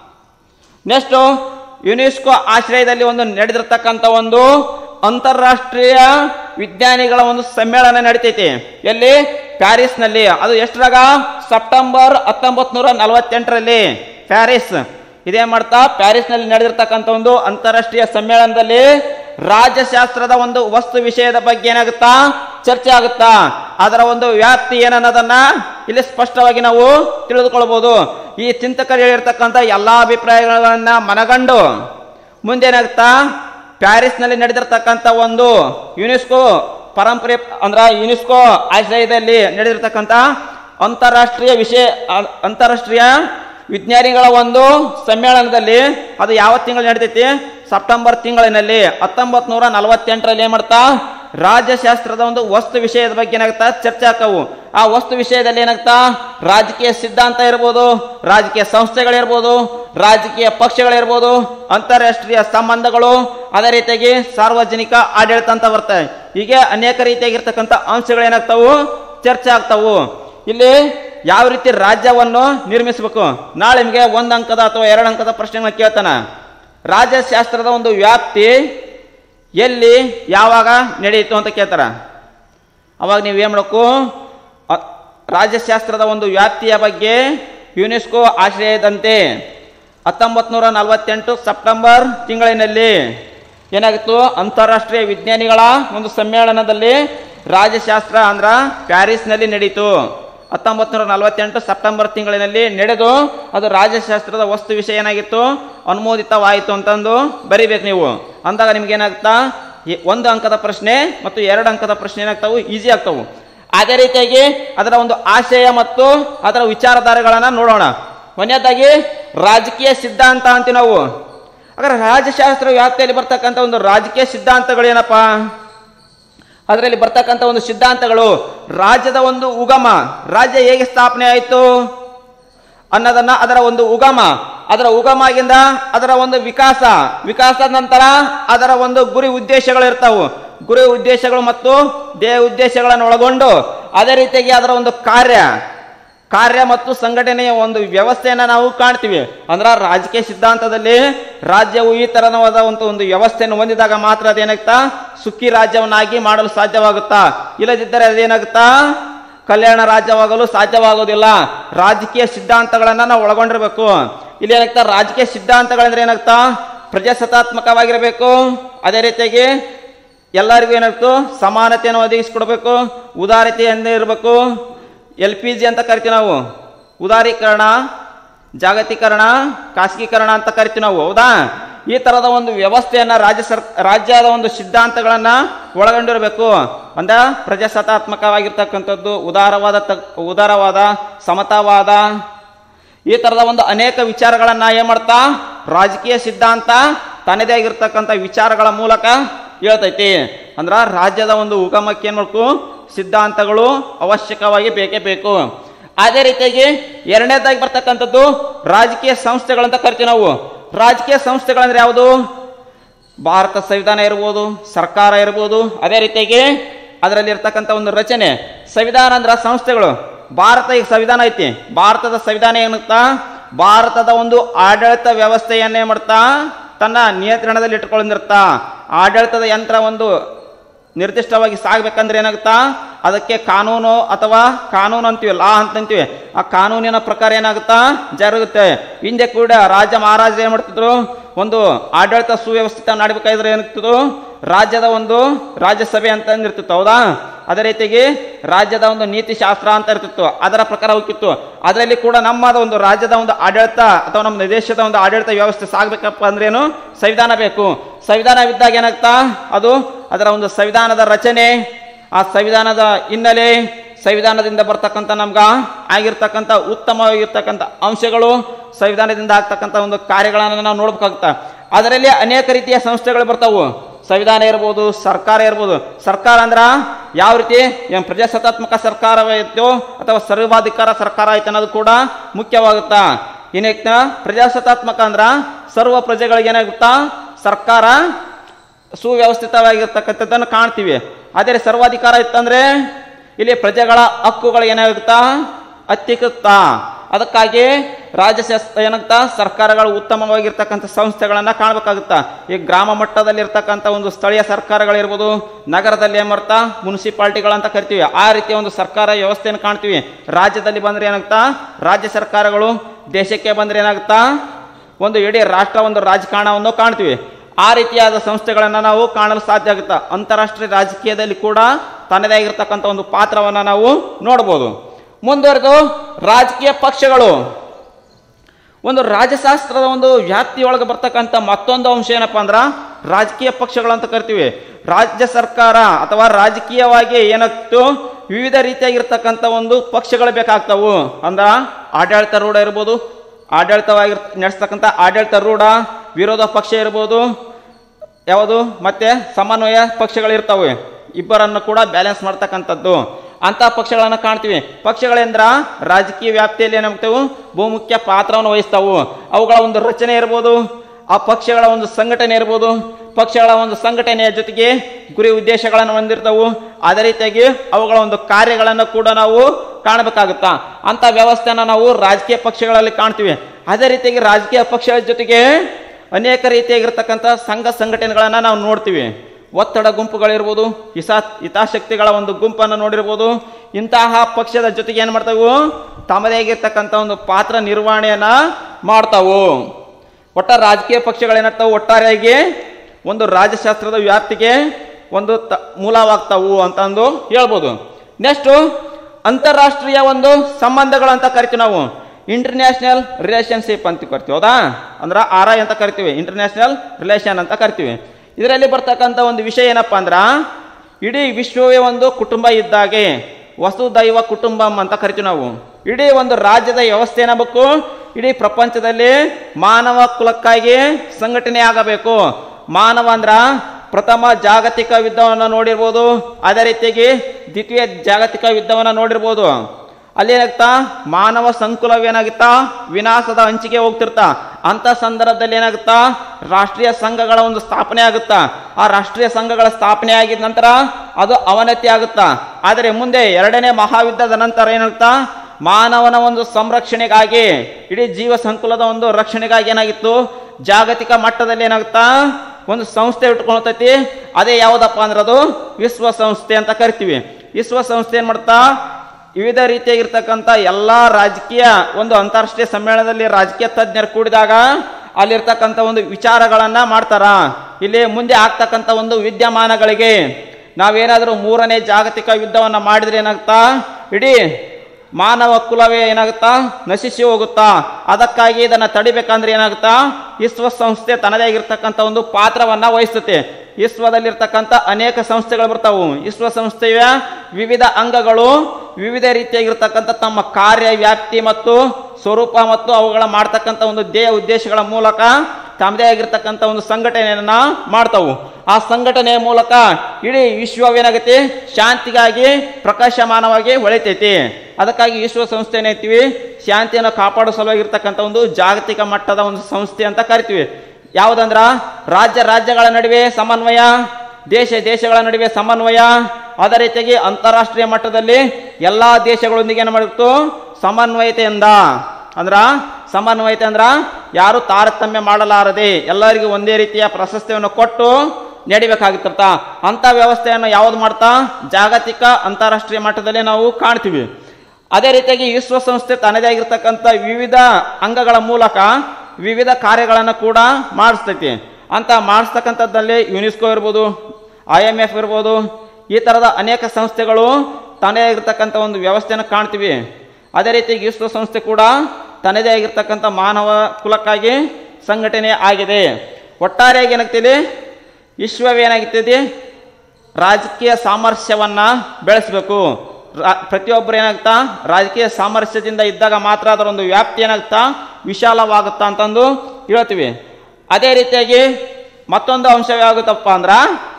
ನೆಕ್ಸ್ಟ್ ಯುನೆಸ್ಕೋ ಆಶ್ರಯದಲ್ಲಿ ಒಂದು ನಡೆದಿರ್ತಕ್ಕಂಥ ಒಂದು ಅಂತಾರಾಷ್ಟ್ರೀಯ ವಿಜ್ಞಾನಿಗಳ ಒಂದು ಸಮ್ಮೇಳನ ನಡೀತೈತಿ ಎಲ್ಲಿ ಪ್ಯಾರಿಸ್ನಲ್ಲಿ ಅದು ಎಷ್ಟರಾಗ ಸೆಪ್ಟೆಂಬರ್ ಹತ್ತೊಂಬತ್ ನೂರ ನಲವತ್ತೆಂಟರಲ್ಲಿ ಪ್ಯಾರಿಸ್ ಇದೇ ಮಾಡ್ತಾ ಪ್ಯಾರಿಸ್ನಲ್ಲಿ ನಡೆದಿರ್ತಕ್ಕಂಥ ಒಂದು ಅಂತಾರಾಷ್ಟ್ರೀಯ ಸಮ್ಮೇಳನದಲ್ಲಿ ರಾಜ್ಯಶಾಸ್ತ್ರದ ಒಂದು ವಸ್ತು ವಿಷಯದ ಬಗ್ಗೆ ಏನಾಗುತ್ತಾ ಚರ್ಚೆ ಆಗುತ್ತಾ ಅದರ ಒಂದು ವ್ಯಾಪ್ತಿ ಏನನ್ನೋದನ್ನ ಇಲ್ಲಿ ಸ್ಪಷ್ಟವಾಗಿ ನಾವು ತಿಳಿದುಕೊಳ್ಬಹುದು ಈ ಚಿಂತಕರು ಹೇಳಿರ್ತಕ್ಕಂಥ ಎಲ್ಲಾ ಅಭಿಪ್ರಾಯಗಳನ್ನ ಮನಗಂಡು ಮುಂದೇನಾಗುತ್ತಾ ಪ್ಯಾರಿಸ್ನಲ್ಲಿ ನಡೆದಿರ್ತಕ್ಕಂಥ ಒಂದು ಯುನೆಸ್ಕೋ ಪರಂಪರೆ ಅಂದ್ರ ಯುನೆಸ್ಕೋ ಆಶ್ರಯದಲ್ಲಿ ನಡೆದಿರ್ತಕ್ಕಂಥ ಅಂತಾರಾಷ್ಟ್ರೀಯ ವಿಷಯ ಅ- ಅಂತಾರಾಷ್ಟ್ರೀಯ ವಿಜ್ಞಾನಿಗಳ ಒಂದು ಸಮ್ಮೇಳನದಲ್ಲಿ ಅದು ಯಾವ ತಿಂಗಳು ನಡೀತೈತಿ ಸೆಪ್ಟೆಂಬರ್ ತಿಂಗಳಿನಲ್ಲಿ ಹತ್ತೊಂಬತ್ ನೂರ ನಲವತ್ತೆಂಟರಲ್ಲಿ ಏನ್ ಮಾಡ್ತಾ ರಾಜ್ಯಶಾಸ್ತ್ರದ ಒಂದು ವಸ್ತು ವಿಷಯದ ಬಗ್ಗೆ ಏನಾಗ್ತಾ ಚರ್ಚೆ ಆಕವು ಆ ವಸ್ತು ವಿಷಯದಲ್ಲಿ ಏನಾಗ್ತಾ ರಾಜಕೀಯ ಸಿದ್ಧಾಂತ ಇರ್ಬೋದು ರಾಜಕೀಯ ಸಂಸ್ಥೆಗಳಿರ್ಬೋದು ರಾಜಕೀಯ ಪಕ್ಷಗಳಿರ್ಬೋದು ಅಂತಾರಾಷ್ಟ್ರೀಯ ಸಂಬಂಧಗಳು ಅದೇ ರೀತಿಯಾಗಿ ಸಾರ್ವಜನಿಕ ಆಡಳಿತ ಅಂತ ಬರ್ತವೆ ಹೀಗೆ ಅನೇಕ ರೀತಿಯಾಗಿರ್ತಕ್ಕಂಥ ಅಂಶಗಳೇನಾಗ್ತಾವು ಚರ್ಚೆ ಆಗ್ತಾವು ಇಲ್ಲಿ ಯಾವ ರೀತಿ ರಾಜ್ಯವನ್ನು ನಿರ್ಮಿಸಬೇಕು ನಾಳೆ ನಿಮಗೆ ಒಂದು ಅಂಕದ ಅಥವಾ ಎರಡು ಅಂಕದ ಪ್ರಶ್ನೆಗಳನ್ನ ಕೇಳ್ತಾನ ರಾಜ್ಯಶಾಸ್ತ್ರದ ಒಂದು ವ್ಯಾಪ್ತಿ ಎಲ್ಲಿ ಯಾವಾಗ ನಡೆಯಿತು ಅಂತ ಕೇಳ್ತಾರ ಅವಾಗ ನೀವು ಏನು ಮಾಡಬೇಕು ಅ- ರಾಜ್ಯಶಾಸ್ತ್ರದ ಒಂದು ವ್ಯಾಪ್ತಿಯ ಬಗ್ಗೆ ಯುನೆಸ್ಕೋ ಆಶ್ರಯದಂತೆ ಹತ್ತೊಂಬತ್ತು ನೂರ ನಲವತ್ತೆಂಟು ಸೆಪ್ಟೆಂಬರ್ ತಿಂಗಳಿನಲ್ಲಿ ಏನಾಗಿತ್ತು ಅಂತಾರಾಷ್ಟ್ರೀಯ ವಿಜ್ಞಾನಿಗಳ ಒಂದು ಸಮ್ಮೇಳನದಲ್ಲಿ ರಾಜ್ಯಶಾಸ್ತ್ರ ಅಂದ್ರ ಪ್ಯಾರಿಸ್ನಲ್ಲಿ ನಡೀತು ಹತ್ತೊಂಬತ್ತು ನೂರ ನಲವತ್ತೆಂಟು ಸೆಪ್ಟೆಂಬರ್ ತಿಂಗಳಿನಲ್ಲಿ ನಡೆದು ಅದು ರಾಜ್ಯಶಾಸ್ತ್ರದ ವಸ್ತು ವಿಷಯ ಏನಾಗಿತ್ತು ಅನುಮೋದಿತವಾಯಿತು ಅಂತಂದು ಬರಿಬೇಕು ನೀವು ಅಂದಾಗ ನಿಮ್ಗೆ ಏನಾಗುತ್ತಾ ಈ ಒಂದು ಅಂಕದ ಪ್ರಶ್ನೆ ಮತ್ತು ಎರಡು ಅಂಕದ ಪ್ರಶ್ನೆ ಏನಾಗ್ತಾವು ಈಸಿ ಆಗ್ತಾವು ಅದೇ ರೀತಿಯಾಗಿ ಅದರ ಒಂದು ಆಶಯ ಮತ್ತು ಅದರ ವಿಚಾರಧಾರೆಗಳನ್ನ ನೋಡೋಣ ಒಂದನೇದಾಗಿ ರಾಜಕೀಯ ಸಿದ್ಧಾಂತ ಅಂತೀವಿ ನಾವು ಹಾಗಾದ್ರೆ ರಾಜ್ಯಶಾಸ್ತ್ರ ವ್ಯಾಪ್ತಿಯಲ್ಲಿ ಬರ್ತಕ್ಕಂಥ ಒಂದು ರಾಜಕೀಯ ಸಿದ್ಧಾಂತಗಳೇನಪ್ಪ ಅದರಲ್ಲಿ ಬರ್ತಕ್ಕಂಥ ಒಂದು ಸಿದ್ಧಾಂತಗಳು ರಾಜ್ಯದ ಒಂದು ಉಗಮ ರಾಜ್ಯ ಹೇಗೆ ಸ್ಥಾಪನೆ ಆಯಿತು ಅನ್ನೋದನ್ನ ಅದರ ಒಂದು ಉಗಮ ಅದರ ಉಗಮಾಗಿಂದ ಅದರ ಒಂದು ವಿಕಾಸ ವಿಕಾಸದ ನಂತರ ಅದರ ಒಂದು ಗುರಿ ಉದ್ದೇಶಗಳು ಇರ್ತಾವು ಗುರಿ ಉದ್ದೇಶಗಳು ಮತ್ತು ದೇಹ ಉದ್ದೇಶಗಳನ್ನು ಒಳಗೊಂಡು ಅದೇ ರೀತಿಯಾಗಿ ಅದರ ಒಂದು ಕಾರ್ಯ ಕಾರ್ಯ ಮತ್ತು ಸಂಘಟನೆಯ ಒಂದು ವ್ಯವಸ್ಥೆಯನ್ನ ನಾವು ಕಾಣ್ತೀವಿ ಅಂದ್ರ ರಾಜಕೀಯ ಸಿದ್ಧಾಂತದಲ್ಲಿ ರಾಜ್ಯವು ಈ ತರವಾದ ಒಂದು ಒಂದು ವ್ಯವಸ್ಥೆಯನ್ನು ಹೊಂದಿದಾಗ ಮಾತ್ರ ಅದೇನಾಗ್ತಾ ಸುಖಿ ರಾಜ್ಯವನ್ನಾಗಿ ಮಾಡಲು ಸಾಧ್ಯವಾಗುತ್ತಾ ಇಲ್ಲದಿದ್ದರೆ ಅದೇನಾಗುತ್ತಾ ಕಲ್ಯಾಣ ರಾಜ್ಯವಾಗಲು ಸಾಧ್ಯವಾಗೋದಿಲ್ಲ ರಾಜಕೀಯ ಸಿದ್ಧಾಂತಗಳನ್ನ ನಾವು ಒಳಗೊಂಡಿರ್ಬೇಕು ಇಲ್ಲಿ ಏನಾಗ್ತಾ ರಾಜಕೀಯ ಸಿದ್ಧಾಂತಗಳಂದ್ರೆ ಏನಾಗ್ತಾ ಪ್ರಜಾಸತ್ತಾತ್ಮಕವಾಗಿರಬೇಕು ಅದೇ ರೀತಿಯಾಗಿ ಎಲ್ಲರಿಗೂ ಏನಾಗ್ತು ಸಮಾನತೆಯನ್ನು ಒದಗಿಸಿಕೊಡ್ಬೇಕು ಉದಾರತೆಯಿಂದ ಇರಬೇಕು ಎಲ್ ಪಿ ಜಿ ಅಂತ ಕರಿತೀವಿ ನಾವು ಉದಾರೀಕರಣ ಜಾಗತೀಕರಣ ಖಾಸಗೀಕರಣ ಅಂತ ಕರಿತೀವಿ ನಾವು ಹೌದಾ ಈ ತರದ ಒಂದು ವ್ಯವಸ್ಥೆಯನ್ನ ರಾಜ್ಯ ಸರ್ ರಾಜ್ಯದ ಒಂದು ಸಿದ್ಧಾಂತಗಳನ್ನ ಒಳಗೊಂಡಿರಬೇಕು ಒಂದ ಪ್ರಜಾಸತ್ತಾತ್ಮಕವಾಗಿರ್ತಕ್ಕಂಥದ್ದು ಉದಾರವಾದ ತ ಉದಾರವಾದ ಸಮತಾವಾದ ಈ ತರದ ಒಂದು ಅನೇಕ ವಿಚಾರಗಳನ್ನ ಏನ್ ಮಾಡ್ತಾ ರಾಜಕೀಯ ಸಿದ್ಧಾಂತ ತನ್ನದೇ ಆಗಿರ್ತಕ್ಕಂಥ ವಿಚಾರಗಳ ಮೂಲಕ ಹೇಳ್ತೈತಿ ಅಂದ್ರ ರಾಜ್ಯದ ಒಂದು ಉಗಮಕ್ಕೆ ಏನ್ ಮಾಡ್ಕು ಸಿದ್ಧಾಂತಗಳು ಅವಶ್ಯಕವಾಗಿ ಬೇಕೇ ಬೇಕು ಅದೇ ರೀತಿಯಾಗಿ ಎರಡನೇದಾಗಿ ಬರ್ತಕ್ಕಂಥದ್ದು ರಾಜಕೀಯ ಸಂಸ್ಥೆಗಳಂತ ಕರಿತೀವಿ ನಾವು ರಾಜಕೀಯ ಸಂಸ್ಥೆಗಳಂದ್ರೆ ಯಾವುದು ಭಾರತ ಸಂವಿಧಾನ ಇರ್ಬೋದು ಸರ್ಕಾರ ಇರ್ಬೋದು ಅದೇ ರೀತಿಯಾಗಿ ಅದರಲ್ಲಿ ಇರ್ತಕ್ಕಂಥ ಒಂದು ರಚನೆ ಸಂವಿಧಾನ ಅಂದ್ರ ಸಂಸ್ಥೆಗಳು ಭಾರತ ಈಗ ಸಂವಿಧಾನ ಐತಿ ಭಾರತದ ಸಂವಿಧಾನ ಏನುತ್ತಾ ಭಾರತದ ಒಂದು ಆಡಳಿತ ವ್ಯವಸ್ಥೆಯನ್ನೇ ಮಾಡ್ತಾ ತನ್ನ ನಿಯಂತ್ರಣದಲ್ಲಿ ಇಟ್ಕೊಂಡಿರ್ತಾ ಆಡಳಿತದ ಯಂತ್ರ ಒಂದು ನಿರ್ದಿಷ್ಟವಾಗಿ ಸಾಗಬೇಕಂದ್ರೆ ಏನಾಗುತ್ತಾ ಅದಕ್ಕೆ ಕಾನೂನು ಅಥವಾ ಕಾನೂನು ಅಂತೀವಿ ಲಾ ಅಂತ ಅಂತೀವಿ ಆ ಕಾನೂನಿನ ಪ್ರಕಾರ ಏನಾಗುತ್ತಾ ಜರುಗುತ್ತೆ ಹಿಂದೆ ಕೂಡ ರಾಜ ಮಹಾರಾಜ ಏನ್ ಮಾಡ್ತಿದ್ರು ಒಂದು ಆಡಳಿತ ಸುವ್ಯವಸ್ಥಿತ ನಡಿಬೇಕಾದ್ರೆ ಏನಾಗ್ತಿತ್ತು ರಾಜ್ಯದ ಒಂದು ರಾಜ್ಯಸಭೆ ಅಂತ ಅಂದಿರ್ತಿತ್ತು ಹೌದಾ ಅದೇ ರೀತಿಯಾಗಿ ರಾಜ್ಯದ ಒಂದು ನೀತಿ ಶಾಸ್ತ್ರ ಅಂತ ಇರ್ತಿತ್ತು ಅದರ ಪ್ರಕಾರ ಹೋಗಿತ್ತು ಅದರಲ್ಲಿ ಕೂಡ ನಮ್ಮದ ಒಂದು ರಾಜ್ಯದ ಒಂದು ಆಡಳಿತ ಅಥವಾ ನಮ್ಮ ದೇಶದ ಒಂದು ಆಡಳಿತ ವ್ಯವಸ್ಥೆ ಸಾಗಬೇಕಪ್ಪ ಅಂದ್ರೇನು ಸಂವಿಧಾನ ಬೇಕು ಸಂವಿಧಾನವಿದ್ದಾಗ ಏನಾಗ್ತಾ ಅದು ಅದರ ಒಂದು ಸಂವಿಧಾನದ ರಚನೆ ಆ ಸಂವಿಧಾನದ ಹಿನ್ನೆಲೆ ಸಂವಿಧಾನದಿಂದ ಬರ್ತಕ್ಕಂಥ ನಮ್ಗ ಆಗಿರ್ತಕ್ಕಂಥ ಉತ್ತಮವಾಗಿರ್ತಕ್ಕಂಥ ಅಂಶಗಳು ಸಂವಿಧಾನದಿಂದ ಆಗ್ತಕ್ಕಂಥ ಒಂದು ಕಾರ್ಯಗಳನ್ನು ನಾವು ನೋಡ್ಬೇಕಾಗುತ್ತಾ ಅದರಲ್ಲಿ ಅನೇಕ ರೀತಿಯ ಸಂಸ್ಥೆಗಳು ಬರ್ತಾವು ಸಂವಿಧಾನ ಇರ್ಬೋದು ಸರ್ಕಾರ ಇರ್ಬೋದು ಸರ್ಕಾರ ಅಂದ್ರ ಯಾವ ರೀತಿ ಏನು ಪ್ರಜಾಸತ್ತಾತ್ಮಕ ಸರ್ಕಾರ ಐತೋ ಅಥವಾ ಸರ್ವಾಧಿಕಾರ ಸರ್ಕಾರ ಐತೆ ಅನ್ನೋದು ಕೂಡ ಮುಖ್ಯವಾಗುತ್ತಾ ಏನಾಗ್ತಾ ಪ್ರಜಾಸತ್ತಾತ್ಮಕ ಅಂದ್ರ ಸರ್ವ ಪ್ರಜೆಗಳಿಗೆ ಏನಾಗುತ್ತಾ ಸರ್ಕಾರ ಸುವ್ಯವಸ್ಥಿತವಾಗಿರ್ತಕ್ಕಂಥದ್ದನ್ನು ಕಾಣ್ತೀವಿ ಅದೇ ಸರ್ವಾಧಿಕಾರ ಇತ್ತಂದ್ರೆ ಇಲ್ಲಿ ಪ್ರಜೆಗಳ ಹಕ್ಕುಗಳು ಏನಾಗುತ್ತಾ ಅತ್ಯಕುತ್ತಾ ಅದಕ್ಕಾಗಿ ರಾಜ್ಯ ಶಾಸ್ತ್ರ ಏನಾಗುತ್ತಾ ಸರ್ಕಾರಗಳು ಉತ್ತಮವಾಗಿರ್ತಕ್ಕಂಥ ಸಂಸ್ಥೆಗಳನ್ನ ಕಾಣಬೇಕಾಗುತ್ತಾ ಈ ಗ್ರಾಮ ಮಟ್ಟದಲ್ಲಿ ಇರ್ತಕ್ಕಂಥ ಒಂದು ಸ್ಥಳೀಯ ಸರ್ಕಾರಗಳಿರ್ಬೋದು ನಗರದಲ್ಲಿ ಏನ್ ಮಾಡ್ತಾ ಮುನ್ಸಿಪಾಲ್ಟಿಗಳಂತ ಕರಿತೀವಿ ಆ ರೀತಿಯ ಒಂದು ಸರ್ಕಾರ ವ್ಯವಸ್ಥೆಯನ್ನು ಕಾಣ್ತೀವಿ ರಾಜ್ಯದಲ್ಲಿ ಬಂದ್ರೆ ಏನಾಗುತ್ತಾ ರಾಜ್ಯ ಸರ್ಕಾರಗಳು ದೇಶಕ್ಕೆ ಬಂದ್ರೆ ಏನಾಗುತ್ತಾ ಒಂದು ಇಡೀ ರಾಷ್ಟ್ರ ಒಂದು ರಾಜಕಾರಣವನ್ನು ಕಾಣ್ತೀವಿ ಆ ರೀತಿಯಾದ ಸಂಸ್ಥೆಗಳನ್ನು ನಾವು ಕಾಣಲು ಸಾಧ್ಯ ಆಗುತ್ತಾ ಅಂತಾರಾಷ್ಟ್ರೀಯ ರಾಜಕೀಯದಲ್ಲಿ ಕೂಡ ತನ್ನದೇ ಆಗಿರ್ತಕ್ಕಂಥ ಒಂದು ಪಾತ್ರವನ್ನು ನಾವು ನೋಡ್ಬೋದು ಮುಂದುವರೆದು ರಾಜಕೀಯ ಪಕ್ಷಗಳು ಒಂದು ರಾಜ್ಯಶಾಸ್ತ್ರದ ಒಂದು ವ್ಯಾಪ್ತಿಯೊಳಗೆ ಬರ್ತಕ್ಕಂಥ ಮತ್ತೊಂದು ಅಂಶ ಏನಪ್ಪಾ ಅಂದ್ರ ರಾಜಕೀಯ ಪಕ್ಷಗಳು ಅಂತ ಕರಿತೀವಿ ರಾಜ್ಯ ಸರ್ಕಾರ ಅಥವಾ ರಾಜಕೀಯವಾಗಿ ಏನಾಗ್ತು ವಿವಿಧ ರೀತಿಯಾಗಿರ್ತಕ್ಕಂಥ ಒಂದು ಪಕ್ಷಗಳು ಬೇಕಾಗ್ತಾವು ಅಂದ್ರ ಆಡಳಿತಾರೂಢ ಇರ್ಬೋದು ಆಡಳಿತವಾಗಿ ನಡೆಸ್ತಕ್ಕಂಥ ಆಡಳಿತಾರೂಢ ವಿರೋಧ ಪಕ್ಷ ಇರ್ಬೋದು ಯಾವುದು ಮತ್ತೆ ಸಮನ್ವಯ ಪಕ್ಷಗಳಿರ್ತಾವೆ ಇಬ್ಬರನ್ನು ಕೂಡ ಬ್ಯಾಲೆನ್ಸ್ ಮಾಡ್ತಕ್ಕಂಥದ್ದು ಅಂತ ಪಕ್ಷಗಳನ್ನು ಕಾಣ್ತೀವಿ ಪಕ್ಷಗಳೆಂದ್ರ ರಾಜಕೀಯ ವ್ಯಾಪ್ತಿಯಲ್ಲಿ ಏನಾಗ್ತವು ಬಹುಮುಖ್ಯ ಪಾತ್ರವನ್ನು ವಹಿಸ್ತಾವು ಅವುಗಳ ಒಂದು ರಚನೆ ಇರ್ಬೋದು ಆ ಪಕ್ಷಗಳ ಒಂದು ಸಂಘಟನೆ ಇರ್ಬೋದು ಪಕ್ಷಗಳ ಒಂದು ಸಂಘಟನೆಯ ಜೊತೆಗೆ ಗುರಿ ಉದ್ದೇಶಗಳನ್ನು ಹೊಂದಿರ್ತಾವು ಅದೇ ರೀತಿಯಾಗಿ ಅವುಗಳ ಒಂದು ಕಾರ್ಯಗಳನ್ನು ಕೂಡ ನಾವು ಕಾಣಬೇಕಾಗುತ್ತಾ ಅಂತ ವ್ಯವಸ್ಥೆನ ನಾವು ರಾಜಕೀಯ ಪಕ್ಷಗಳಲ್ಲಿ ಕಾಣ್ತೀವಿ ಅದೇ ರೀತಿಯಾಗಿ ರಾಜಕೀಯ ಪಕ್ಷಗಳ ಜೊತೆಗೆ ಅನೇಕ ರೀತಿಯಾಗಿರ್ತಕ್ಕಂಥ ಸಂಘ ಸಂಘಟನೆಗಳನ್ನು ನಾವು ನೋಡ್ತೀವಿ ಒತ್ತಡ ಗುಂಪುಗಳಿರ್ಬೋದು ಹಿಸಾ ಹಿತಾಸಕ್ತಿಗಳ ಒಂದು ಗುಂಪನ್ನು ನೋಡಿರ್ಬೋದು ಇಂತಹ ಪಕ್ಷದ ಜೊತೆಗೆ ಏನು ಮಾಡ್ತಾವು ತಮ್ಮದೇ ಆಗಿರ್ತಕ್ಕಂಥ ಒಂದು ಪಾತ್ರ ನಿರ್ವಹಣೆಯನ್ನ ಮಾಡ್ತಾವು ಒಟ್ಟ ರಾಜಕೀಯ ಪಕ್ಷಗಳೇನಾಗ್ತಾವು ಒಟ್ಟಾರೆಯಾಗಿ ಒಂದು ರಾಜ್ಯಶಾಸ್ತ್ರದ ವ್ಯಾಪ್ತಿಗೆ ಒಂದು ತ ಮೂಲವಾಗ್ತಾವು ಅಂತ ಅಂದು ಹೇಳ್ಬೋದು ನೆಕ್ಸ್ಟು ಅಂತಾರಾಷ್ಟ್ರೀಯ ಒಂದು ಸಂಬಂಧಗಳು ಅಂತ ಕರಿತೀವಿ ನಾವು ಇಂಟರ್ನ್ಯಾಷನಲ್ ರಿಲೇಷನ್ಶಿಪ್ ಅಂತ ಕರಿತೀವಿ ಹೌದಾ ಅಂದ್ರೆ ಆರ್ ಐ ಅಂತ ಕರಿತೀವಿ ಇಂಟರ್ನ್ಯಾಷನಲ್ ರಿಲೇಷನ್ ಅಂತ ಕರಿತೀವಿ ಇದರಲ್ಲಿ ಬರ್ತಕ್ಕಂಥ ಒಂದು ವಿಷಯ ಏನಪ್ಪ ಅಂದ್ರ ಇಡೀ ವಿಶ್ವವೇ ಒಂದು ಕುಟುಂಬ ಇದ್ದಾಗೆ ವಸುದೈವ ಕುಟುಂಬಂ ಅಂತ ಕರಿತೀವಿ ನಾವು ಇಡೀ ಒಂದು ರಾಜ್ಯದ ವ್ಯವಸ್ಥೆ ಏನಾಗಬೇಕು ಇಡೀ ಪ್ರಪಂಚದಲ್ಲಿ ಮಾನವ ಕುಲಕ್ಕಾಗಿ ಸಂಘಟನೆ ಆಗಬೇಕು ಮಾನವ ಅಂದ್ರ ಪ್ರಥಮ ಜಾಗತಿಕ ಯುದ್ಧವನ್ನು ನೋಡಿರ್ಬೋದು ಅದೇ ರೀತಿಯಾಗಿ ದ್ವಿತೀಯ ಜಾಗತಿಕ ಯುದ್ಧವನ್ನು ನೋಡಿರ್ಬೋದು ಅಲ್ಲಿ ಏನಾಗ್ತಾ ಮಾನವ ಸಂಕುಲವೇನಾಗುತ್ತಾ ವಿನಾಶದ ಅಂಚಿಗೆ ಹೋಗ್ತಿರ್ತಾ ಅಂತ ಸಂದರ್ಭದಲ್ಲಿ ಏನಾಗುತ್ತಾ ರಾಷ್ಟ್ರೀಯ ಸಂಘಗಳ ಒಂದು ಸ್ಥಾಪನೆ ಆಗುತ್ತಾ ಆ ರಾಷ್ಟ್ರೀಯ ಸಂಘಗಳ ಸ್ಥಾಪನೆ ಆಗಿದ ನಂತರ ಅದು ಅವನತಿ ಆಗುತ್ತಾ ಆದರೆ ಮುಂದೆ ಎರಡನೇ ಮಹಾಯುದ್ಧದ ನಂತರ ಏನಾಗುತ್ತಾ ಮಾನವನ ಒಂದು ಸಂರಕ್ಷಣೆಗಾಗಿ ಇಡೀ ಜೀವ ಸಂಕುಲದ ಒಂದು ರಕ್ಷಣೆಗಾಗಿ ಏನಾಗಿತ್ತು ಜಾಗತಿಕ ಮಟ್ಟದಲ್ಲಿ ಏನಾಗುತ್ತಾ ಒಂದು ಸಂಸ್ಥೆ ಇಟ್ಕೊಳ್ತೈತಿ ಅದೇ ಯಾವುದಪ್ಪ ಅಂದ್ರೆ ಅದು ವಿಶ್ವಸಂಸ್ಥೆ ಅಂತ ಕರಿತೀವಿ ವಿಶ್ವಸಂಸ್ಥೆ ಏನ್ ಮಾಡ್ತಾ ವಿವಿಧ ರೀತಿಯಾಗಿರ್ತಕ್ಕಂಥ ಎಲ್ಲ ರಾಜಕೀಯ ಒಂದು ಅಂತಾರಾಷ್ಟ್ರೀಯ ಸಮ್ಮೇಳನದಲ್ಲಿ ರಾಜಕೀಯ ತಜ್ಞರು ಕೂಡಿದಾಗ ಅಲ್ಲಿರ್ತಕ್ಕಂಥ ಒಂದು ವಿಚಾರಗಳನ್ನ ಮಾಡ್ತಾರ ಇಲ್ಲಿ ಮುಂದೆ ಆಗ್ತಕ್ಕಂಥ ಒಂದು ವಿದ್ಯಮಾನಗಳಿಗೆ ನಾವೇನಾದರೂ ಮೂರನೇ ಜಾಗತಿಕ ಯುದ್ಧವನ್ನ ಮಾಡಿದ್ರೆ ಏನಾಗ್ತಾ ಇಡೀ ಮಾನವ ಕುಲವೇ ಏನಾಗುತ್ತಾ ನಶಿಸಿ ಹೋಗುತ್ತಾ ಅದಕ್ಕಾಗಿ ಇದನ್ನು ತಡಿಬೇಕಂದ್ರೆ ಏನಾಗುತ್ತಾ ವಿಶ್ವಸಂಸ್ಥೆ ತನ್ನದೇ ಆಗಿರ್ತಕ್ಕಂಥ ಒಂದು ಪಾತ್ರವನ್ನು ವಹಿಸುತ್ತೆ ವಿಶ್ವದಲ್ಲಿರ್ತಕ್ಕಂಥ ಅನೇಕ ಸಂಸ್ಥೆಗಳು ಬರ್ತಾವು ವಿಶ್ವಸಂಸ್ಥೆಯ ವಿವಿಧ ಅಂಗಗಳು ವಿವಿಧ ರೀತಿಯಾಗಿರ್ತಕ್ಕಂಥ ತಮ್ಮ ಕಾರ್ಯ ವ್ಯಾಪ್ತಿ ಮತ್ತು ಸ್ವರೂಪ ಮತ್ತು ಅವುಗಳ ಮಾಡ್ತಕ್ಕಂಥ ಒಂದು ಧ್ಯೇಯ ಉದ್ದೇಶಗಳ ಮೂಲಕ ತಮ್ಮದೇ ಆಗಿರ್ತಕ್ಕಂಥ ಒಂದು ಸಂಘಟನೆಯನ್ನ ಮಾಡ್ತಾವು ಆ ಸಂಘಟನೆಯ ಮೂಲಕ ಇಡೀ ವಿಶ್ವವೇನಾಗೈತಿ ಶಾಂತಿಗಾಗಿ ಪ್ರಕಾಶಮಾನವಾಗಿ ಹೊಳಿತೈತಿ ಅದಕ್ಕಾಗಿ ವಿಶ್ವಸಂಸ್ಥೆ ಏನೈತಿವಿ ಶಾಂತಿಯನ್ನು ಕಾಪಾಡೋ ಸಲುವಾಗಿರ್ತಕ್ಕಂಥ ಒಂದು ಜಾಗತಿಕ ಮಟ್ಟದ ಒಂದು ಸಂಸ್ಥೆ ಅಂತ ಕರಿತೀವಿ ಯಾವುದಂದ್ರ ರಾಜ್ಯ ರಾಜ್ಯಗಳ ನಡುವೆ ಸಮನ್ವಯ ದೇಶ ದೇಶಗಳ ನಡುವೆ ಸಮನ್ವಯ ಅದೇ ರೀತಿಯಾಗಿ ಅಂತಾರಾಷ್ಟ್ರೀಯ ಮಟ್ಟದಲ್ಲಿ ಎಲ್ಲ ದೇಶಗಳೊಂದಿಗೆ ಏನು ಮಾಡಿತ್ತು ಸಮನ್ವಯತೆಯಿಂದ ಅಂದ್ರ ಸಮನ್ವಯತೆ ಅಂದ್ರ ಯಾರು ತಾರತಮ್ಯ ಮಾಡಲಾರದೆ ಎಲ್ಲರಿಗೂ ಒಂದೇ ರೀತಿಯ ಪ್ರಶಸ್ತಿಯನ್ನು ಕೊಟ್ಟು ನಡಿಬೇಕಾಗಿತ್ತರ್ತ ಅಂತ ವ್ಯವಸ್ಥೆಯನ್ನು ಯಾವ್ದು ಮಾಡ್ತಾ ಜಾಗತಿಕ ಅಂತಾರಾಷ್ಟ್ರೀಯ ಮಟ್ಟದಲ್ಲಿ ನಾವು ಕಾಣ್ತೀವಿ ಅದೇ ರೀತಿಯಾಗಿ ವಿಶ್ವಸಂಸ್ಥೆ ತನ್ನದೇ ಆಗಿರ್ತಕ್ಕಂಥ ವಿವಿಧ ಅಂಗಗಳ ಮೂಲಕ ವಿವಿಧ ಕಾರ್ಯಗಳನ್ನು ಕೂಡ ಮಾಡಿಸ್ತೈತಿ ಅಂತ ಮಾಡಿಸ್ತಕ್ಕಂಥದ್ದಲ್ಲಿ ಯುನೆಸ್ಕೋ ಇರ್ಬೋದು ಐ ಎಮ್ ಎಫ್ ಇರ್ಬೋದು ಈ ಥರದ ಅನೇಕ ಸಂಸ್ಥೆಗಳು ತನ್ನದೇ ಆಗಿರ್ತಕ್ಕಂಥ ಒಂದು ವ್ಯವಸ್ಥೆಯನ್ನು ಕಾಣ್ತೀವಿ ಅದೇ ರೀತಿ ವಿಶ್ವಸಂಸ್ಥೆ ಕೂಡ ತನ್ನದೇ ಆಗಿರ್ತಕ್ಕಂಥ ಮಾನವ ಕುಲಕ್ಕಾಗಿ ಸಂಘಟನೆ ಆಗಿದೆ ಒಟ್ಟಾರೆಯಾಗಿ ಏನಾಗ್ತಿದೆ ವಿಶ್ವವೇನಾಗ್ತಿದೆ ರಾಜಕೀಯ ಸಾಮರಸ್ಯವನ್ನು ಬೆಳೆಸಬೇಕು ರಾ- ಪ್ರತಿಯೊಬ್ಬರು ಏನಾಗ್ತಾ ರಾಜಕೀಯ ಸಾಮರಸ್ಯದಿಂದ ಇದ್ದಾಗ ಮಾತ್ರ ಅದರ ಒಂದು ವ್ಯಾಪ್ತಿ ಏನಾಗ್ತಾ ವಿಶಾಲವಾಗುತ್ತಾ ಅಂತಂದು ಹೇಳ್ತೀವಿ ಅದೇ ರೀತಿಯಾಗಿ ಮತ್ತೊಂದು ಅಂಶ ಯಾಗುತ್ತಪ್ಪ ಅಂದ್ರ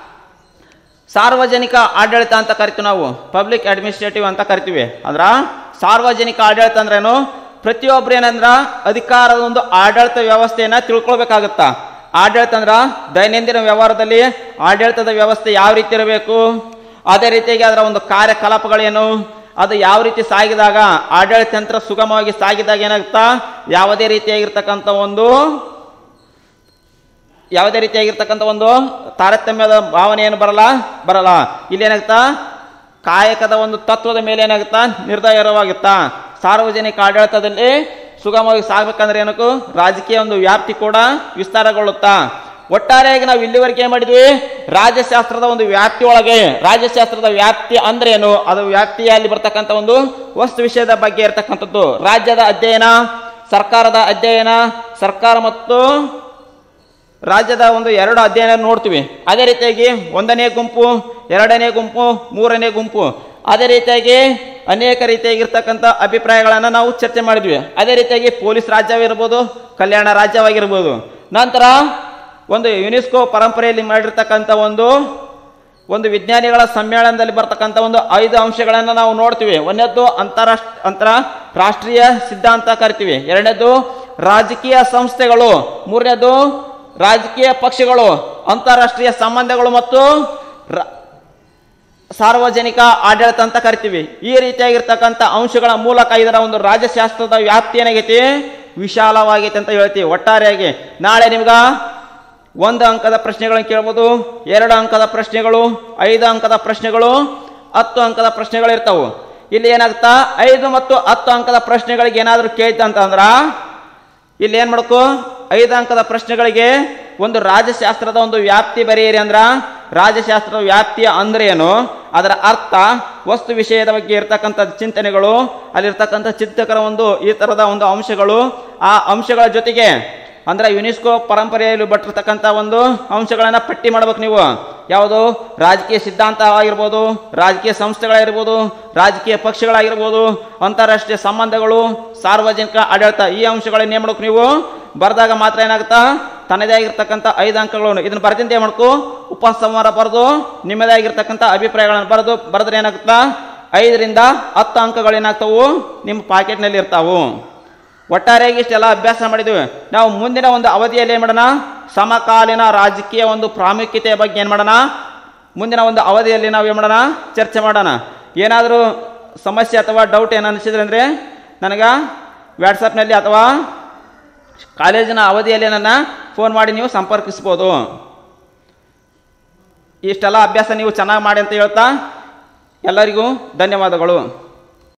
ಸಾರ್ವಜನಿಕ ಆಡಳಿತ ಅಂತ ಕರಿತೀವಿ ನಾವು ಪಬ್ಲಿಕ್ ಅಡ್ಮಿನಿಸ್ಟ್ರೇಟಿವ್ ಅಂತ ಕರಿತೀವಿ ಅಂದ್ರ ಸಾರ್ವಜನಿಕ ಆಡಳಿತ ಅಂದ್ರೇನು ಪ್ರತಿಯೊಬ್ರು ಏನಂದ್ರ ಅಧಿಕಾರದ ಒಂದು ಆಡಳಿತ ವ್ಯವಸ್ಥೆಯನ್ನ ತಿಳ್ಕೊಳ್ಬೇಕಾಗತ್ತ ಆಡಳಿತ ಅಂದ್ರ ದೈನಂದಿನ ವ್ಯವಹಾರದಲ್ಲಿ ಆಡಳಿತದ ವ್ಯವಸ್ಥೆ ಯಾವ ರೀತಿ ಇರಬೇಕು ಅದೇ ರೀತಿಯಾಗಿ ಅದರ ಒಂದು ಕಾರ್ಯಕಲಾಪಗಳೇನು ಅದು ಯಾವ ರೀತಿ ಸಾಗಿದಾಗ ಆಡಳಿತ ಯಂತ್ರ ಸುಗಮವಾಗಿ ಸಾಗಿದಾಗ ಏನಾಗುತ್ತಾ ಯಾವುದೇ ರೀತಿಯಾಗಿರ್ತಕ್ಕಂಥ ಒಂದು ಯಾವುದೇ ರೀತಿಯಾಗಿರ್ತಕ್ಕಂಥ ಒಂದು ತಾರತಮ್ಯದ ಭಾವನೆ ಏನು ಬರಲ್ಲ ಬರಲ್ಲ ಇಲ್ಲಿ ಏನಾಗುತ್ತಾ ಕಾಯಕದ ಒಂದು ತತ್ವದ ಮೇಲೆ ಏನಾಗುತ್ತಾ ನಿರ್ಧಾರವಾಗುತ್ತಾ ಸಾರ್ವಜನಿಕ ಆಡಳಿತದಲ್ಲಿ ಸುಗಮವಾಗಿ ಸಾಗಬೇಕಂದ್ರೆ ಏನಕ್ಕೂ ರಾಜಕೀಯ ಒಂದು ವ್ಯಾಪ್ತಿ ಕೂಡ ವಿಸ್ತಾರಗೊಳ್ಳುತ್ತಾ ಒಟ್ಟಾರೆಯಾಗಿ ನಾವು ಇಲ್ಲಿವರೆಗೆ ಏನ್ ಮಾಡಿದ್ವಿ ರಾಜ್ಯಶಾಸ್ತ್ರದ ಒಂದು ವ್ಯಾಪ್ತಿ ಒಳಗೆ ರಾಜ್ಯಶಾಸ್ತ್ರದ ವ್ಯಾಪ್ತಿ ಅಂದ್ರೆ ಏನು ಅದು ವ್ಯಾಪ್ತಿಯಲ್ಲಿ ಬರ್ತಕ್ಕಂಥ ಒಂದು ವಸ್ತು ವಿಷಯದ ಬಗ್ಗೆ ಇರತಕ್ಕಂಥದ್ದು ರಾಜ್ಯದ ಅಧ್ಯಯನ ಸರ್ಕಾರದ ಅಧ್ಯಯನ ಸರ್ಕಾರ ಮತ್ತು ರಾಜ್ಯದ ಒಂದು ಎರಡು ಅಧ್ಯಯನ ನೋಡ್ತೀವಿ ಅದೇ ರೀತಿಯಾಗಿ ಒಂದನೇ ಗುಂಪು ಎರಡನೇ ಗುಂಪು ಮೂರನೇ ಗುಂಪು ಅದೇ ರೀತಿಯಾಗಿ ಅನೇಕ ರೀತಿಯಾಗಿರ್ತಕ್ಕಂಥ ಅಭಿಪ್ರಾಯಗಳನ್ನು ನಾವು ಚರ್ಚೆ ಮಾಡಿದ್ವಿ ಅದೇ ರೀತಿಯಾಗಿ ಪೊಲೀಸ್ ರಾಜ್ಯವಿರ್ಬೋದು ಕಲ್ಯಾಣ ರಾಜ್ಯವಾಗಿರ್ಬೋದು ನಂತರ ಒಂದು ಯುನೆಸ್ಕೋ ಪರಂಪರೆಯಲ್ಲಿ ಮಾಡಿರ್ತಕ್ಕಂಥ ಒಂದು ಒಂದು ವಿಜ್ಞಾನಿಗಳ ಸಮ್ಮೇಳನದಲ್ಲಿ ಬರ್ತಕ್ಕಂಥ ಒಂದು ಐದು ಅಂಶಗಳನ್ನು ನಾವು ನೋಡ್ತೀವಿ ಒಂದನೇದ್ದು ಅಂತಾರಾಷ್ಟ್ರ ಅಂತರ ರಾಷ್ಟ್ರೀಯ ಸಿದ್ಧಾಂತ ಕರಿತೀವಿ ಎರಡನೇದು ರಾಜಕೀಯ ಸಂಸ್ಥೆಗಳು ಮೂರನೇದು ರಾಜಕೀಯ ಪಕ್ಷಗಳು ಅಂತಾರಾಷ್ಟ್ರೀಯ ಸಂಬಂಧಗಳು ಮತ್ತು ರ- ಸಾರ್ವಜನಿಕ ಆಡಳಿತ ಅಂತ ಕರಿತೀವಿ ಈ ರೀತಿಯಾಗಿರ್ತಕ್ಕಂಥ ಅಂಶಗಳ ಮೂಲಕ ಇದರ ಒಂದು ರಾಜ್ಯಶಾಸ್ತ್ರದ ವ್ಯಾಪ್ತಿ ಏನಾಗೈತಿ ವಿಶಾಲವಾಗೈತೆ ಅಂತ ಹೇಳ್ತೀವಿ ಒಟ್ಟಾರೆಯಾಗಿ ನಾಳೆ ನಿಮ್ಗ ಒಂದು ಅಂಕದ ಪ್ರಶ್ನೆಗಳನ್ನು ಕೇಳ್ಬೋದು ಎರಡು ಅಂಕದ ಪ್ರಶ್ನೆಗಳು ಐದು ಅಂಕದ ಪ್ರಶ್ನೆಗಳು ಹತ್ತು ಅಂಕದ ಪ್ರಶ್ನೆಗಳು ಇರ್ತಾವು ಇಲ್ಲಿ ಏನಾಗುತ್ತಾ ಐದು ಮತ್ತು ಹತ್ತು ಅಂಕದ ಪ್ರಶ್ನೆಗಳಿಗೆ ಏನಾದರೂ ಕೇಳ್ತ ಅಂತಂದ್ರ ಇಲ್ಲಿ ಏನ್ ಮಾಡ್ಕೋ ಐದು ಅಂಕದ ಪ್ರಶ್ನೆಗಳಿಗೆ ಒಂದು ರಾಜ್ಯಶಾಸ್ತ್ರದ ಒಂದು ವ್ಯಾಪ್ತಿ ಬರೆಯಿರಿ ಅಂದ್ರ ರಾಜ್ಯಶಾಸ್ತ್ರದ ವ್ಯಾಪ್ತಿಯ ಅಂದ್ರೆ ಏನು ಅದರ ಅರ್ಥ ವಸ್ತು ವಿಷಯದ ಬಗ್ಗೆ ಇರ್ತಕ್ಕಂಥ ಚಿಂತನೆಗಳು ಅಲ್ಲಿರ್ತಕ್ಕಂಥ ಚಿಂತಕರ ಒಂದು ಈ ತರದ ಒಂದು ಅಂಶಗಳು ಆ ಅಂಶಗಳ ಜೊತೆಗೆ ಅಂದ್ರೆ ಯುನೆಸ್ಕೋ ಪರಂಪರೆಯಲ್ಲಿ ಬಟ್ಟಿರ್ತಕ್ಕಂಥ ಒಂದು ಅಂಶಗಳನ್ನ ಪಟ್ಟಿ ಮಾಡ್ಬೇಕು ನೀವು ಯಾವುದು ರಾಜಕೀಯ ಸಿದ್ಧಾಂತ ಆಗಿರ್ಬೋದು ರಾಜಕೀಯ ಸಂಸ್ಥೆಗಳಾಗಿರ್ಬೋದು ರಾಜಕೀಯ ಪಕ್ಷಗಳಾಗಿರ್ಬೋದು ಅಂತಾರಾಷ್ಟ್ರೀಯ ಸಂಬಂಧಗಳು ಸಾರ್ವಜನಿಕ ಆಡಳಿತ ಈ ಅಂಶಗಳನ್ನ ಏನ್ ಮಾಡ್ಬೇಕು ನೀವು ಬರೆದಾಗ ಮಾತ್ರ ಏನಾಗುತ್ತಾ ತನ್ನದೇ ಆಗಿರ್ತಕ್ಕಂಥ ಐದು ಅಂಕಗಳನ್ನು ಇದನ್ನ ಬರೆದಿಂದ ಏನ್ ಮಾಡ್ಕೋ ಉಪಸಂಹಾರ ಬರೆದು ನಿಮ್ಮದೇ ಆಗಿರ್ತಕ್ಕಂಥ ಅಭಿಪ್ರಾಯಗಳನ್ನು ಬರೆದು ಬರೆದ್ರೆ ಏನಾಗುತ್ತಾ ಐದರಿಂದ ಹತ್ತು ಅಂಕಗಳು ಏನಾಗ್ತಾವು ನಿಮ್ಮ ಪಾಕೆಟ್ನಲ್ಲಿ ಇರ್ತಾವು ಒಟ್ಟಾರೆಯಾಗಿ ಇಷ್ಟೆಲ್ಲ ಅಭ್ಯಾಸ ಮಾಡಿದ್ವಿ ನಾವು ಮುಂದಿನ ಒಂದು ಅವಧಿಯಲ್ಲಿ ಏನು ಮಾಡೋಣ ಸಮಕಾಲೀನ ರಾಜಕೀಯ ಒಂದು ಪ್ರಾಮುಖ್ಯತೆಯ ಬಗ್ಗೆ ಏನು ಮಾಡೋಣ ಮುಂದಿನ ಒಂದು ಅವಧಿಯಲ್ಲಿ ನಾವು ಏನು ಮಾಡೋಣ ಚರ್ಚೆ ಮಾಡೋಣ ಏನಾದರೂ ಸಮಸ್ಯೆ ಅಥವಾ ಡೌಟ್ ಏನು ಅನಿಸಿದ್ರೆ ಅಂದರೆ ನನಗೆ ವಾಟ್ಸಪ್ನಲ್ಲಿ ಅಥವಾ ಕಾಲೇಜಿನ ಅವಧಿಯಲ್ಲಿ ನನ್ನ ಫೋನ್ ಮಾಡಿ ನೀವು ಸಂಪರ್ಕಿಸ್ಬೋದು ಇಷ್ಟೆಲ್ಲ ಅಭ್ಯಾಸ ನೀವು ಚೆನ್ನಾಗಿ ಮಾಡಿ ಅಂತ ಹೇಳ್ತಾ ಎಲ್ಲರಿಗೂ ಧನ್ಯವಾದಗಳು